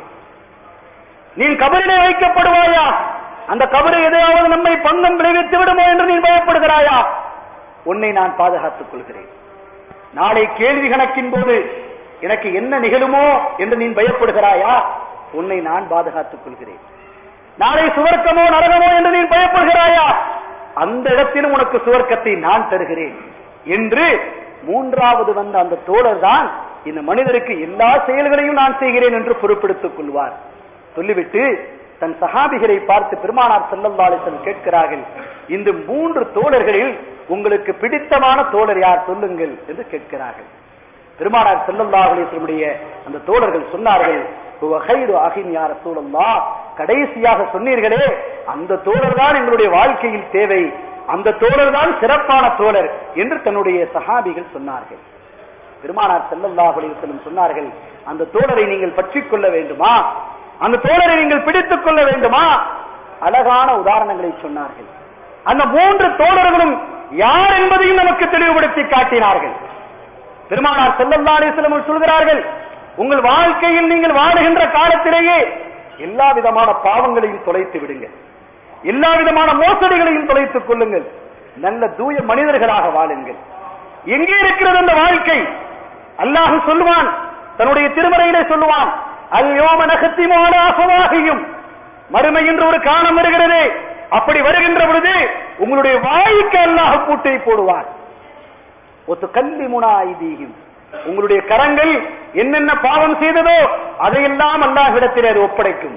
நீ கபரிலே வைக்கப்படுவாயா அந்த கபரை எதையாவது நம்மை பங்கம் விளைவித்து விடுமோ என்று நீ பயப்படுகிறாயா உன்னை நான் பாதுகாத்துக் கொள்கிறேன் நாளை கேள்வி கணக்கின் போது எனக்கு என்ன நிகழுமோ என்று நீ பயப்படுகிறாயா உன்னை நான் பாதுகாத்துக் கொள்கிறேன் நாளை சுவர்க்கமோ நரகமோ என்று நீ பயப்படுகிறாயா அந்த இடத்திலும் உனக்கு சுவர்க்கத்தை நான் தருகிறேன் என்று மூன்றாவது வந்த அந்த தோழர் தான் இந்த மனிதருக்கு எல்லா செயல்களையும் நான் செய்கிறேன் என்று பொறுப்பெடுத்துக் கொள்வார் சொல்லிவிட்டு தன் சஹாபிகளை பார்த்து பெருமானார் செல்லல்லாலிசன் கேட்கிறார்கள் இந்த மூன்று தோழர்களில் உங்களுக்கு பிடித்தமான தோழர் யார் சொல்லுங்கள் என்று கேட்கிறார்கள் பெருமானார் செல்லல்லாஹுடைய அந்த தோழர்கள் சொன்னார்கள் "ஹுவ கைரு அகின் யார் சூழல்லா கடைசியாக சொன்னீர்களே அந்த தோழர் தான் எங்களுடைய வாழ்க்கையில் தேவை அந்த தோழர் தான் சிறப்பான தோழர் என்று தன்னுடைய சஹாபிகள் சொன்னார்கள் பெருமானார் செல்லல்லாஹு அலைஹி வஸல்லம் சொன்னார்கள் அந்த தோழரை நீங்கள் பற்றிக் கொள்ள வேண்டுமா அந்த தோழரை நீங்கள் பிடித்துக் கொள்ள வேண்டுமா அழகான உதாரணங்களை சொன்னார்கள் அந்த மூன்று தோழர்களும் யார் என்பதையும் நமக்கு தெளிவுபடுத்தி காட்டினார்கள் பெருமானார் ஸல்லல்லாஹு அலைஹி வஸல்லம் சொல்கிறார்கள் உங்கள் வாழ்க்கையில் நீங்கள் வாழுகின்ற காலத்திலேயே எல்லா விதமான பாவங்களையும் தொலைத்து விடுங்கள் எல்லா விதமான மோசடிகளையும் தொலைத்துக் கொள்ளுங்கள் நல்ல தூய மனிதர்களாக வாழுங்கள் எங்கே இருக்கிறது அந்த வாழ்க்கை அல்லாஹ் சொல்லுவான் தன்னுடைய திருமறையிலே சொல்லுவான் அல்யோம நகத்திமான அசவாகியும் மறுமை என்று ஒரு காலம் வருகிறதே அப்படி வருகின்ற பொழுது உங்களுடைய வாய்க்கு அல்லாஹ் பூட்டை போடுவான் ஒத்து கல்வி முனாயுதீகும் உங்களுடைய கரங்கள் என்னென்ன பாவம் செய்ததோ அதையெல்லாம் அல்லாஹ்விடத்தில் அது ஒப்படைக்கும்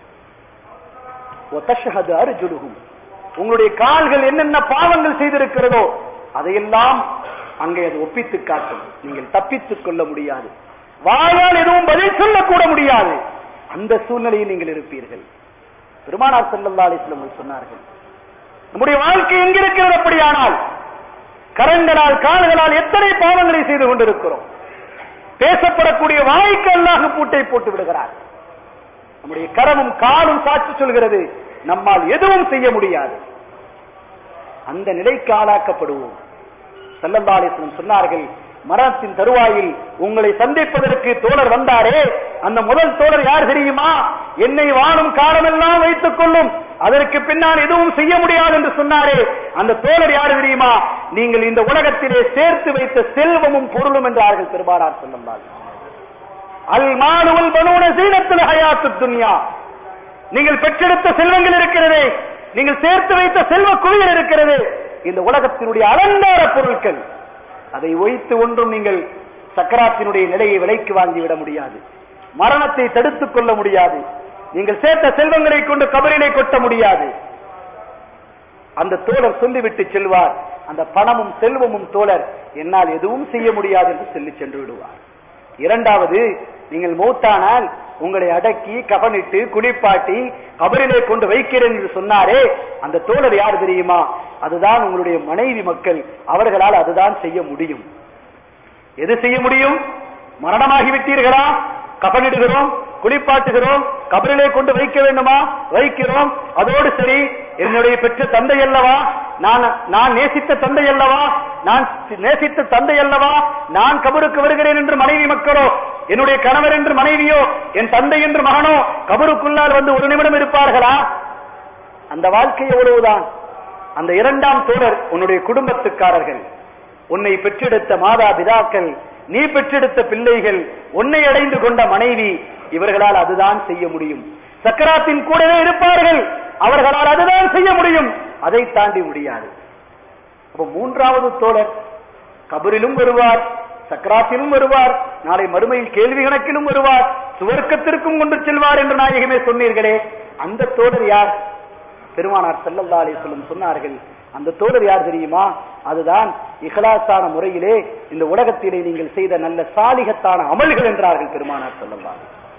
ஒத்தஷஹது அர்ஜுலுகும் உங்களுடைய கால்கள் என்னென்ன பாவங்கள் செய்திருக்கிறதோ அதையெல்லாம் அங்கே அது ஒப்பித்து காட்டும் நீங்கள் தப்பித்துக் கொள்ள முடியாது வாயால் எதுவும் பதில் சொல்லக்கூட முடியாது அந்த சூழ்நிலையில் நீங்கள் இருப்பீர்கள் பெருமானார் ஸல்லல்லாஹு அலைஹி வஸல்லம் சொன்னார்கள் நம்முடைய வாழ்க்கை எங்கிருக்கிறது அப்படியானால் கரங்களால் கால்களால் எத்தனை பாவங்களை செய்து கொண்டிருக்கிறோம் பேசப்படக்கூடிய வாய்க்கு அல்லாஹ் பூட்டை போட்டு விடுகிறார் நம்முடைய கரமும் காலும் சாட்சி சொல்கிறது நம்மால் எதுவும் செய்ய முடியாது அந்த நிலைக்கு ஆளாக்கப்படுவோம் செல்லந்தாலேசனம் சொன்னார்கள் மரணத்தின் தருவாயில் உங்களை சந்திப்பதற்கு தோழர் வந்தாரே அந்த முதல் தோழர் யார் தெரியுமா என்னை வாழும் காலமெல்லாம் வைத்துக் கொள்ளும் அதற்கு பின்னால் எதுவும் செய்ய முடியாது என்று சொன்னாரே அந்த தோழர் யார் தெரியுமா நீங்கள் இந்த உலகத்திலே சேர்த்து வைத்த செல்வமும் பொருளும் என்றார்கள் பெருமாறார் சொல்லுங்கள் அல் மானுவல் பனூன சீனத்தில் ஹயாத்து துன்யா நீங்கள் பெற்றெடுத்த செல்வங்கள் இருக்கிறதே நீங்கள் சேர்த்து வைத்த செல்வ குவியல் இருக்கிறது இந்த உலகத்தினுடைய அலங்கார பொருட்கள் அதை ஒய்த்து ஒன்றும் நீங்கள் சக்கராத்தினுடைய நிலையை விலைக்கு வாங்கிவிட முடியாது மரணத்தை தடுத்துக் கொள்ள முடியாது நீங்கள் சேர்த்த செல்வங்களை கொண்டு கபரிலே கொட்ட முடியாது அந்த தோழர் சொல்லிவிட்டு செல்வார் அந்த பணமும் செல்வமும் தோழர் என்னால் எதுவும் செய்ய முடியாது என்று சொல்லி சென்று விடுவார் இரண்டாவது நீங்கள் மூத்தானால் உங்களை அடக்கி கபனிட்டு குளிப்பாட்டி கபரிலே கொண்டு வைக்கிறேன் என்று சொன்னாரே அந்த தோழர் யார் தெரியுமா அதுதான் உங்களுடைய மனைவி மக்கள் அவர்களால் அதுதான் செய்ய முடியும் எது செய்ய முடியும் மரணமாகி விட்டீர்களா கபனிடுகிறோம் குளிப்பாட்டுகிறோம் கபரிலே கொண்டு வைக்க வேண்டுமா வைக்கிறோம் அதோடு சரி என்னுடைய பெற்ற தந்தை அல்லவா நான் நான் நேசித்த தந்தை அல்லவா நான் நேசித்த தந்தை அல்லவா நான் கபருக்கு வருகிறேன் என்று மனைவி மக்களோ என்னுடைய கணவர் என்று மனைவியோ என் தந்தை என்று மகனோ கபருக்குள்ளால் வந்து ஒரு நிமிடம் இருப்பார்களா அந்த வாழ்க்கை எவ்வளவுதான் அந்த இரண்டாம் தோழர் உன்னுடைய குடும்பத்துக்காரர்கள் உன்னை பெற்றெடுத்த மாதா பிதாக்கள் நீ பெற்றெடுத்த பிள்ளைகள் உன்னை அடைந்து கொண்ட மனைவி இவர்களால் அதுதான் செய்ய முடியும் சக்கராத்தின் கூடவே இருப்பார்கள் அவர்களால் அதுதான் செய்ய முடியும் அதை தாண்டி முடியாது அப்ப மூன்றாவது தோழர் கபரிலும் வருவார் சக்கராத்திலும் வருவார் நாளை மறுமையில் கேள்வி கணக்கிலும் வருவார் சுவர்க்கத்திற்கும் கொண்டு செல்வார் என்று நாயகமே சொன்னீர்களே அந்த தோழர் யார் பெருமானார் செல்லல்லா அலிஸ்லம் சொன்னார்கள் அந்த தோழர் யார் தெரியுமா அதுதான் இஹலாசான முறையிலே இந்த உலகத்திலே நீங்கள் செய்த நல்ல சாலிகத்தான அமல்கள் என்றார்கள் பெருமானார் செல்லல்லா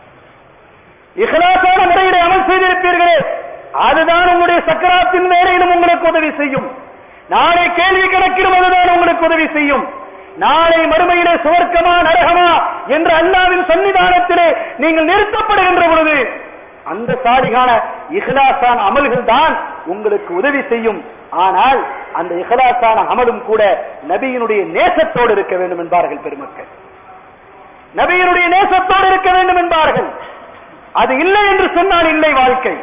இஹலாசான முறையிலே அமல் செய்திருப்பீர்களே அதுதான் உங்களுடைய சக்கராத்தின் வேலையிலும் உங்களுக்கு உதவி செய்யும் நாளை கேள்வி கணக்கிலும் அதுதான் உங்களுக்கு உதவி செய்யும் நாளை மறுமையிலே சுவர்க்கமா நரகமா என்ற அல்லாவின் சன்னிதானத்திலே நீங்கள் நிறுத்தப்படுகின்ற பொழுது அந்த சாலிகான இஹ்லாசான அமல்கள் தான் உங்களுக்கு உதவி செய்யும் ஆனால் அந்த இஹ்லாசான அமலும் கூட நபியினுடைய நேசத்தோடு இருக்க வேண்டும் என்பார்கள் பெருமக்கள் நபியினுடைய நேசத்தோடு இருக்க வேண்டும் என்பார்கள் அது இல்லை என்று சொன்னால் இல்லை வாழ்க்கை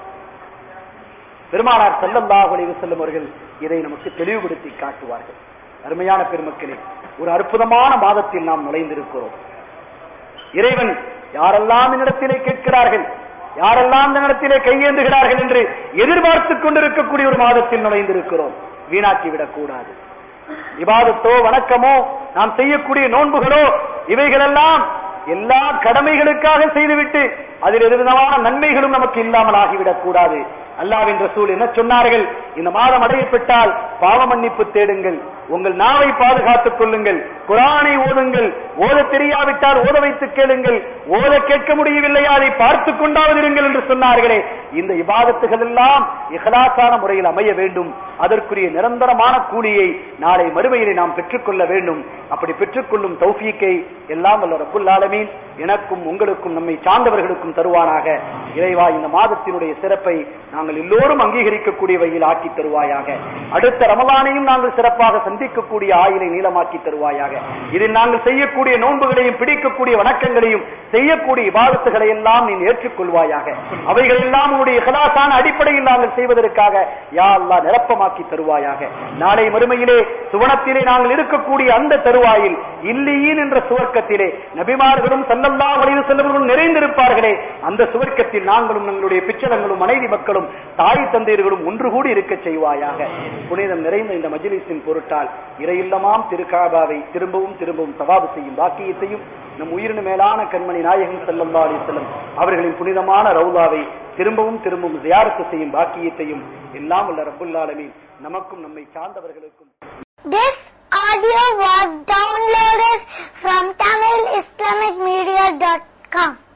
பெருமானார் செல்லல்லாஹு அலைஹி வஸல்லம் அவர்கள் இதை நமக்கு தெளிவுபடுத்தி காட்டுவார்கள் அருமையான பெருமக்களே ஒரு அற்புதமான மாதத்தில் நாம் நுழைந்திருக்கிறோம் இறைவன் யாரெல்லாம் என்னிடத்திலே கேட்கிறார்கள் யாரெல்லாம் இந்த இடத்திலே கையேந்துகிறார்கள் என்று எதிர்பார்த்துக் கொண்டிருக்கக்கூடிய ஒரு மாதத்தில் நுழைந்திருக்கிறோம் வீணாக்கி விடக் கூடாது விவாதத்தோ வணக்கமோ நாம் செய்யக்கூடிய நோன்புகளோ இவைகளெல்லாம் எல்லா கடமைகளுக்காக செய்துவிட்டு அதில் எது விதமான நன்மைகளும் நமக்கு இல்லாமல் ஆகிவிடக் கூடாது அல்லாவின் ரசூல் என்ன சொன்னார்கள் இந்த மாதம் அடையப்பட்டால் பாவ மன்னிப்பு தேடுங்கள் உங்கள் நாவை பாதுகாத்துக் கொள்ளுங்கள் குரானை ஓதுங்கள் ஓத தெரியாவிட்டால் ஓத வைத்து கேளுங்கள் ஓத கேட்க முடியவில்லையா அதை பார்த்துக் கொண்டாவது இருங்கள் என்று சொன்னார்களே இந்த இபாதத்துகள் எல்லாம் இஹலாசான முறையில் அமைய வேண்டும் அதற்குரிய நிரந்தரமான கூலியை நாளை மறுமையிலே நாம் பெற்றுக்கொள்ள வேண்டும் அப்படி பெற்றுக்கொள்ளும் தௌஃபீக்கை எல்லாம் வல்ல ரப்புல் ஆலமீன் எனக்கும் உங்களுக்கும் நம்மை சார்ந்தவர்களுக்கும் தருவானாக இறைவா இந்த மாதத்தினுடைய சிறப்பை நாங்கள் எல்லோரும் அங்கீகரிக்கக்கூடிய வகையில் ஆக்கி நீளமாக்கி தருவாயாக அடுத்த ரமலானையும் நாங்கள் சிறப்பாக சந்திக்கக்கூடிய ஆயுளை நீளமாக்கி தருவாயாக இதில் நாங்கள் செய்யக்கூடிய நோன்புகளையும் பிடிக்கக்கூடிய வணக்கங்களையும் செய்யக்கூடிய இபாதத்துகளை எல்லாம் நீ ஏற்றுக்கொள்வாயாக அவைகள் எல்லாம் உன்னுடைய இஹ்லாஸான அடிப்படையில் நாங்கள் செய்வதற்காக யா அல்லாஹ் நிரப்பமாக்கி தருவாயாக நாளை மறுமையிலே சுவனத்திலே நாங்கள் இருக்கக்கூடிய அந்த தருவாயில் இல்லியின் என்ற சுவர்க்கத்திலே நபிமார்களும் சல்லல்லா வலிவு செல்லவர்களும் நிறைந்திருப்பார்களே அந்த சுவர்க்கத்தில் நாங்களும் நம்மளுடைய பிச்சளங்களும் மனைவி மக்களும் தாய் தந்தையர்களும் ஒன்று கூடி இருக்க செய்வாயாக புனிதம் நிறைந்த இந்த மஜ்லிஸின் பொருட்டால் இறையில்லமாம் திருக்காபாவை திரும்பவும் திரும்பவும் சவாபு செய்யும் பாக்கியத்தையும் நம் உயிரினு மேலான கண்மணி நாயகம் செல்லல்லா அலி செல்லம் அவர்களின் புனிதமான ரவுலாவை திரும்பவும் திரும்பவும் ஜியாரத்து செய்யும் பாக்கியத்தையும் எல்லாம் உள்ள ரப்புல்லாலமீன் நமக்கும் நம்மை சார்ந்தவர்களுக்கும் This audio was downloaded from TamilIslamicMedia.com.